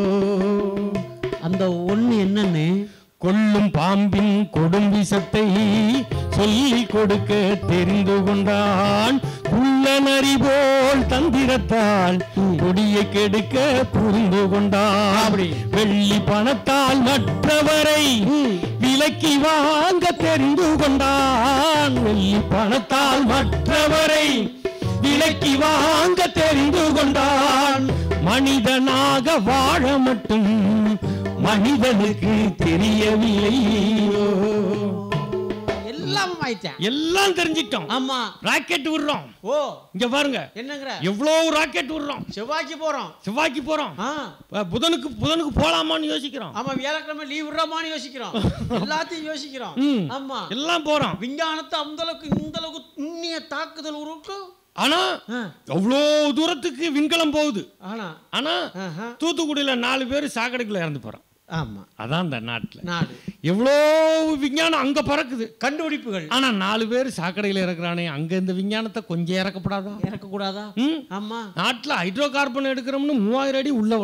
அந்த ஒண்ணு என்னன்னு கொல்லும் பாம்பின் கொடும் விஷத்தை சொல்லிக் கொடுக்க தெரிந்து கொண்டான் குள்ள நரி போல் தந்திரத்தால் கொடியை கெடுக்க புரிந்து கொண்டான் அப்படி. வெள்ளி பணத்தால் மற்றவரை விலக்கி வாங்க தெரிந்து கொண்டான் வெள்ளி பணத்தால் மற்றவரை விலக்கி வாங்க தெரிந்து கொண்டான் மனிதனாக வாழ மட்டும் மனிதனுக்கு தெரியவில்லையோ எல்லாம் ஆயிட்டேன் எல்லாம் தெரிஞ்சிட்டோம் ஆமா ராக்கெட் விடுறோம் ஓ இங்க பாருங்க என்னங்கிற எவ்வளவு ராக்கெட் விடுறோம் செவ்வாய்க்கு போறோம் செவ்வாய்க்கு போறோம் ஆ அஹ் புதனுக்கு புதனுக்கு போலாமான்னு யோசிக்கிறோம் ஆமா வியாழக்கிழமை லீவ் விடுறோமான்னு யோசிக்கிறோம் எல்லாத்தையும் யோசிக்கிறோம் ம். ஆமா எல்லாம் போறோம் விஞ்ஞானத்தை அந்த அளவுக்கு இந்த அளவுக்கு நுண்ணிய தாக்குதல் உருக்கு ஆனா ஆ, அவ்வளோ தூரத்துக்கு விண்கலம் போகுது ஆனா ஆனா ஆஹா, தூத்துக்குடியில நாலு பேர் சாக்கடைக்குள்ள இறந்து போறான் ஆமா அதான் இந்த நாட்டுல நாடு எவ்வளோ விஞ்ஞானம் அங்க பறக்குது கண்டுபிடிப்புகள் ஆனா நாலு பேர் சாக்கடையில இறக்குறானே அங்க இந்த விஞ்ஞானத்தை கொஞ்சம் இறக்கப்படாதா இறக்க கூடாதா ம் ஆமா நாட்டுல ஹைட்ரோ கார்பன் எடுக்கிறோம்னு மூவாயிரம் அடி உள்ள விடுறான்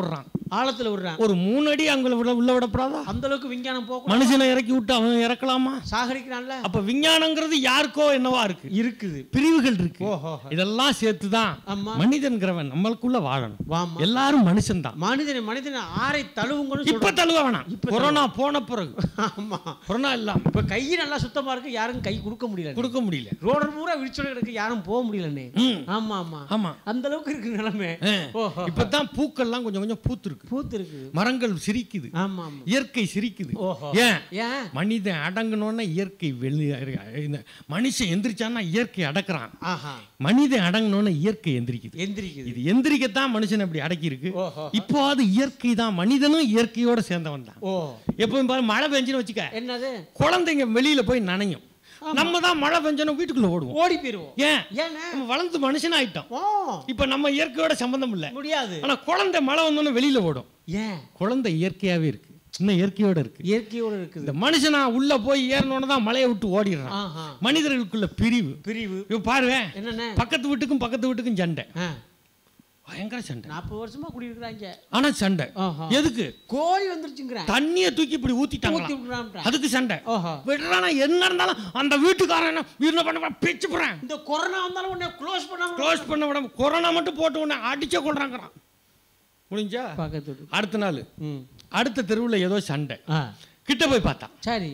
ஆழத்துல விடுறான் ஒரு மூணு அடி அங்கே விட உள்ள விடப்படாதா அந்த அளவுக்கு விஞ்ஞானம் போகும் மனுஷனை இறக்கி விட்டு அவன் இறக்கலாமா சாகரிக்கிறான்ல அப்ப விஞ்ஞானங்கிறது யாருக்கோ என்னவா இருக்கு இருக்குது பிரிவுகள் இருக்கு ஓஹோ இதெல்லாம் சேர்த்து தான் ஆமா மனிதன்கிறவன் நம்மளுக்குள்ள வாழணும் வாமா எல்லாரும் மனுஷன் தான் மனிதனை மனிதனை ஆரை தழுவுங்கன்னு இப்ப தழுவ வேணாம் கொரோனா போன பிறகு ஆமா கொரோனா இல்லாம இப்ப கை நல்லா சுத்தமா இருக்கு யாரும் கை கொடுக்க முடியல கொடுக்க முடியல ரோடு பூரா விரிச்சோட கிடக்கு யாரும் போக முடியலண்ணே ம். ஆமா ஆமா ஆமா அந்த அளவுக்கு இருக்கு நிலைமை ஆ. ஓஹோ இப்பதான் பூக்கள்லாம் கொஞ்சம் கொஞ்சம் பூத்திருக்கு பூத்து இருக்கு மரங்கள் சிரிக்குது ஆமா ஆமா இயற்கை சிரிக்குது ஓஹோ ஏன் ஏன் மனிதன் அடங்கணும்னா இயற்கை வெளி இந்த மனுஷன் எந்திரிச்சான்னா இயற்கை அடக்குறான் ஆஹா மனிதன் அடங்கணும்னு இயற்கை எந்திரிக்குது எந்திரிக்குது இது எந்திரிக்கத்தான் மனுஷன் அப்படி அடக்கி இருக்கு ஓஹோ இப்போ அது இயற்கை தான் மனிதனும் இயற்கையோட சேர்ந்தவன் தான் ஓ எப்பவும் பாரு மழை பெஞ்சுன்னு வச்சுக்க என்னது குழந்தைங்க வெளியில போய் நனையும் நம்ம தான் மழை பெஞ்சோன்னா வீட்டுக்குள்ள ஓடுவோம் ஓடி போயிருவோம் ஏன் ஏன்னு நம்ம வளர்ந்து மனுஷன் ஆயிட்டோம் ஓ இப்போ நம்ம இயற்கையோட சம்பந்தம் இல்லை முடியாது ஆனா குழந்தை மழை வந்தோன்னு வெளியில ஓடும் ஏன் குழந்தை இயற்கையாவே இருக்கு இன்னும் இயற்கையோட இருக்கு இயற்கையோட இருக்குது இந்த மனுஷனா உள்ள போய் ஏறணுன்னு தான் மலையை விட்டு ஓடிடுறான் ஆஹா மனிதர்களுக்குள்ள பிரிவு பிரிவு இப்போ பாருவேன் என்னண்ணே பக்கத்து வீட்டுக்கும் பக்கத்து வீட்டுக்கும் சண்டை ஆ பயங்கர சண்டை நாற்பது வருஷமா குடியிருக்கிறாங்க ஆனா சண்டை ஆஹா எதுக்கு கோழி வந்துருச்சுங்கிறேன் தண்ணியை தூக்கி இப்படி ஊத்தி ஊத்திட்டாங்க விடுறான்டா அதுக்கு சண்டை ஓஹோ விடுறானா என்ன இருந்தாலும் அந்த வீட்டுக்காரன் என்ன என்ன பண்ண பிச்சு போறேன் இந்த கொரோனா வந்தாலும் உடனே க்ளோஸ் பண்ணாம க்ளோஸ் பண்ண விடாம கொரோனா மட்டும் போட்டு உடனே அடிச்சே கொள்றாங்கிறான் முடிஞ்சா பக்கத்து வீட்டு. அடுத்த நாள் ம் அடுத்த தெருவில் ஏதோ சண்டை ஆ கிட்ட போய் பார்த்தா சரி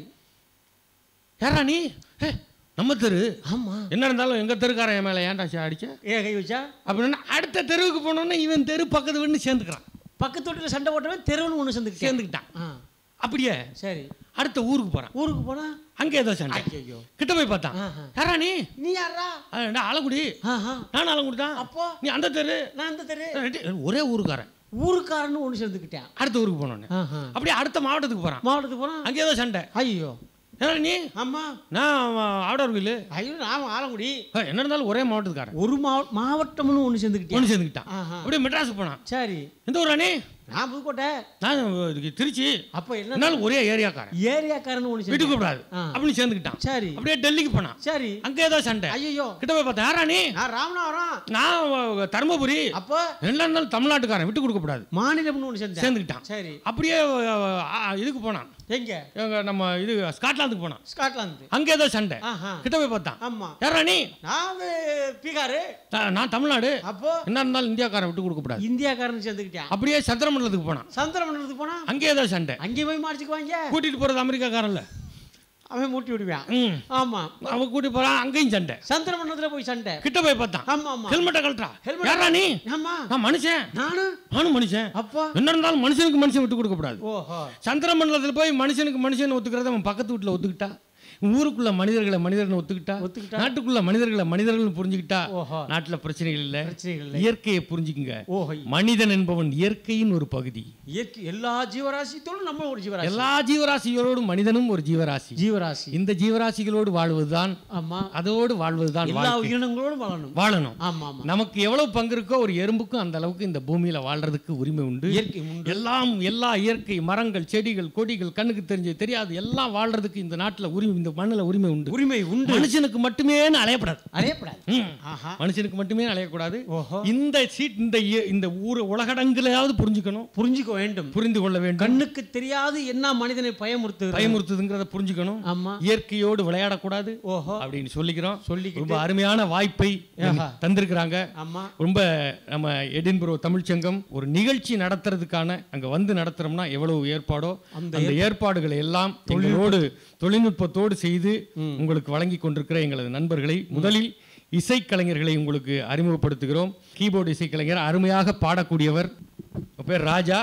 யாரா நீ ஏ, நம்ம தெரு ஆமா என்ன இருந்தாலும் எங்க தெருக்காரன் என் மேல ஏன்டா சே- அடிச்ச ஏ கை வச்சா அப்படின்னு அடுத்த தெருவுக்கு போனோன்னே இவன் தெரு பக்கத்து வீடு சேர்ந்துக்கிறான் பக்கத்து வீட்டுல சண்டை போட்டவன் தெருவுன்னு ஒண்ணு சேர்ந்துக்கிட்டேன் சேர்ந்துக்கிட்டான் ஆ அப்படியே சரி அடுத்த ஊருக்கு போறான் ஊருக்கு போனா அங்கே ஏதோ சண்டை ஐயோ கிட்ட போய் பார்த்தான் ஆஹா. யாரா நீ நீ யாரா அஹ், நான் ஆலங்குடி ஆஹா நான் ஆலங்குடி தான் அப்போ நீ அந்த தெரு நான் அந்த தெரு ரெண்டு- ஒரே ஊருக்காரன் ஊருக்காரன்னு ஒண்ணு சேர்ந்துக்கிட்டேன் அடுத்த ஊருக்கு போனோன்னு ஆஹா அப்படியே அடுத்த மாவட்டத்துக்கு போறான் மாவட்டத்துக்கு போனா அங்கே ஏதோ சண்டை ஐயோ ஏன்னா நீ ஆமா நான் ஆடர்வில் ஐயோ நான் ஆலங்குடி என்ன இருந்தாலும் ஒரே மாவட்டத்துக்காரன் ஒரு மாவ மாவட்டம்னு ஒண்ணு சேர்ந்துக்கிட்டேன் ஒன்று சேர்ந்துக்கிட்டான் ஆஹா அப்படியே மெட்ராஸ் போனான் சரி எந்த ஊரா நீ நான் புதுக்கோட்டை நான் இதுக்கு திருச்சி அப்ப என்ன என்னாலும் ஒரே ஏரியாக்காரன் ஏரியாக்காரன்னு ஒண்ணு வீட்டுக்கு சேர்ந்து கூடாது ஆ. அப்படின்னு சேர்ந்துக்கிட்டான் சரி அப்படியே டெல்லிக்கு போனான் சரி அங்கே ஏதோ சண்டை ஐயோ கிட்ட போய் பார்த்தேன் யாரா நீ நான் ராமநாதபுரம் நான் தருமபுரி அப்போ என்ன இருந்தாலும் தமிழ்நாட்டுக்காரன் விட்டு கொடுக்க கூடாது மாநிலம்னு ஒண்ணு சேர்ந்தேன் சேர்ந்துக்கிட்டான் சரி அப்படியே ஆ, இதுக்கு போனான் எங்க எங்க நம்ம இது ஸ்காட்லாந்துக்கு போனான் ஸ்காட்லாந்து அங்கே ஏதோ சண்டை ஆஹா கிட்ட போய் பார்த்தான் ஆமா யாரா நீ நான் வந்து பீகாரு த- நான் தமிழ்நாடு அப்போ என்ன இருந்தாலும் இந்தியாக்காரன் விட்டு கொடுக்க கூடாது இந்தியாக்காரன்னு சேர்ந்துக்கிட்டேன் அப்படியே சந்திரமண்டலத்துக்கு போனான் சந்திரமண்டலத்துக்கு போனா அங்கே ஏதோ சண்டை அங்கே போய் மாடிச்சுக்குவாங்க கூட்டிட்டு போறது அமெரிக்காக்காரன்ல அவன் மூட்டி விடுவான் ம் ஆமா அவன் கூட்டி போறான் அங்கேயும் சண்டை சந்திரமண்டலத்துல போய் சண்டை கிட்ட போய் பார்த்தான் ஆமா ஆமா ஹெல்மெட்டை கழட்டா Helmet- யாரா நீ ஆமா நான் மனுஷன் நானு நானும் மனுஷன் அப்போ என்ன இருந்தாலும் மனுஷனுக்கு மனுஷன் விட்டு கொடுக்க கூடாது ஓஹோ சந்திரமண்டலத்தில் போய் மனுஷனுக்கு மனுஷன் ஒத்துக்கிறத அவன் பக்கத்து வீட்டில் ஒத்துக்கிட்டா ஊருக்குள்ள மனிதர்களை மனிதர்கள் ஒத்துக்கிட்டா ஒத்துக்கிட்டா. நாட்டுக்குள்ள மனிதர்களை மனிதர்கள் புரிஞ்சுக்கிட்டா ஓஹோ நாட்டுல பிரச்சனைகள் இல்ல பிரச்சனைகள் இல்லை இயற்கையை புரிஞ்சுக்குங்க ஓஹோ மனிதன் என்பவன் இயற்கையின் ஒரு பகுதி இயற்கை எல்லா ஜீவராசித்தோடும் நம்ம ஒரு ஜீவராசி எல்லா ஜீவராசிகளோடும் மனிதனும் ஒரு ஜீவராசி ஜீவராசி இந்த ஜீவராசிகளோடு வாழ்வதுதான் ஆமா அதோடு வாழ்வதுதான் எல்லா வாழ்க்கை. உயிரினங்களோடும் வாழணும் வாழணும் ஆமா ஆமா நமக்கு எவ்வளவு பங்கு இருக்கோ ஒரு எறும்புக்கும் அந்த அளவுக்கு இந்த பூமியில வாழ்றதுக்கு உரிமை உண்டு இயற்கை உண்டு எல்லாம் எல்லா இயற்கை மரங்கள் செடிகள் கொடிகள் கண்ணுக்கு தெரிஞ்சு தெரியாது எல்லாம் வாழ்றதுக்கு இந்த நாட்டுல உரிமை இந்த மண்ணுல உரிமை உண்டு உரிமை உண்டு மனுஷனுக்கு மட்டுமே அலையப்படாது அறியப்படாது ம். ஆஹா மனுஷனுக்கு மட்டுமே அலையக்கூடாது ஓஹோ இந்த சீட் இந்த இய- இந்த ஊர் உலகடங்குலையாவது புரிஞ்சுக்கணும் புரிஞ்சுக்க வேண்டும் புரிந்து கொள்ள வேண்டும் கண்ணுக்கு தெரியாது என்ன மனிதனை பயமுறுத்துகிறது பயமுறுத்துதுங்கிறத புரிஞ்சுக்கணும் ஆமா இயற்கையோடு விளையாடக்கூடாது ஓஹோ அப்படின்னு சொல்லிக்கிறோம் சொல்லிக்கிட்டு ரொம்ப அருமையான வாய்ப்பை ஆஹா. தந்திருக்கிறாங்க ஆமா ரொம்ப நம்ம எடின்புரோ தமிழ்ச்சங்கம் ஒரு நிகழ்ச்சி நடத்துறதுக்கான அங்க வந்து நடத்துறோம்னா எவ்வளவு ஏற்பாடோ அந்த அந்த ஏற்பாடுகளை எல்லாம் எங்களோடு தொழில்நுட்பத்தோடு செய்து உங்களுக்கு வழங்கி கொண்டிருக்கிற எங்களது நண்பர்களை முதலில் இசைக்கலைஞர்களை உங்களுக்கு அறிமுகப்படுத்துகிறோம் கீபோர்டு இசைக்கலைஞர் அருமையாக பாடக்கூடியவர் உங்க பேர் ராஜா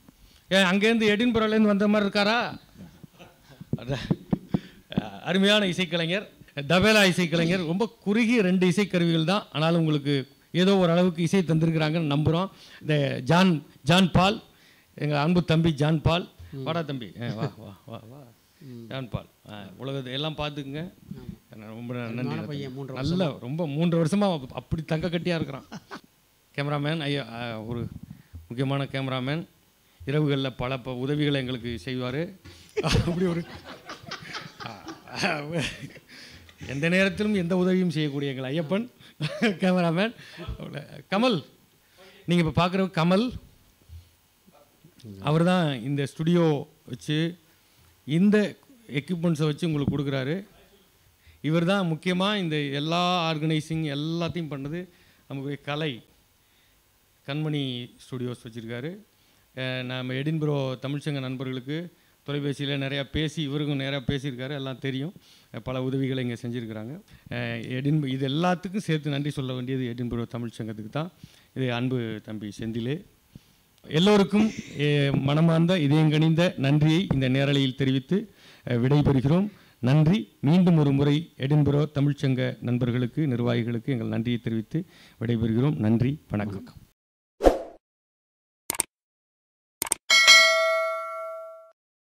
ஏன் அங்கேருந்து எடின்புரோலேருந்து வந்த மாதிரி இருக்காரா அதான். அஹ், அருமையான இசைக்கலைஞர் தபேலா இசைக்கலைஞர் ரொம்ப குறுகிய ரெண்டு இசைக்கருவிகள் தான் ஆனாலும் உங்களுக்கு ஏதோ ஒரு அளவுக்கு இசை தந்திருக்கிறாங்கன்னு நம்புகிறோம் இந்த ஜான் ஜான் பால் எங்கள் அன்பு தம்பி ஜான் பால் வாடா தம்பி அஹ், வா வா வா வா ஜான் பால் அஹ், உலகத்தை எல்லாம் பார்த்துக்குங்க ரொம்ப நன்றி பையன், மூன்று நல்ல ரொம்ப மூன்று வருஷமா அப்படி தங்க கட்டியா இருக்கிறான் கேமராமேன் ஐயா அஹ், ஒரு முக்கியமான கேமராமேன் இரவுகளில் பல ப உதவிகளை எங்களுக்கு செய்வார் அப்படி ஒரு அஹ், எந்த நேரத்திலும் எந்த உதவியும் செய்யக்கூடிய எங்கள் ஐயப்பன் கேமராமேன் கமல் நீங்கள் இப்போ பார்க்குற கமல் அவர் தான் இந்த ஸ்டுடியோ வச்சு இந்த எக்யூப்மெண்ட்ஸை வச்சு உங்களுக்கு கொடுக்குறாரு இவர் தான் முக்கியமாக இந்த எல்லா ஆர்கனைசிங் எல்லாத்தையும் பண்ணது நமக்கு கலை கண்மணி ஸ்டுடியோஸ் வச்சுருக்காரு நம்ம எடின்புரோ தமிழ்ச்சங்க நண்பர்களுக்கு தொலைபேசியில் நிறையா பேசி இவருக்கும் நிறையா பேசியிருக்காரு எல்லாம் தெரியும் அஹ் பல உதவிகளை இங்கே செஞ்சுருக்கிறாங்க அஹ் எடின் இது எல்லாத்துக்கும் சேர்த்து நன்றி சொல்ல வேண்டியது எடின்புரோ தமிழ்ச்சங்கத்துக்கு தான் இது அன்பு தம்பி செந்திலே எல்லோருக்கும் அஹ், மனமார்ந்த இதயங்கனிந்த நன்றியை இந்த நேரலையில் தெரிவித்து அஹ், விடைபெறுகிறோம் நன்றி மீண்டும் ஒரு முறை எடின்புரோ தமிழ்ச்சங்க நண்பர்களுக்கு நிர்வாகிகளுக்கு எங்கள் நன்றியை தெரிவித்து விடைபெறுகிறோம் நன்றி வணக்கம்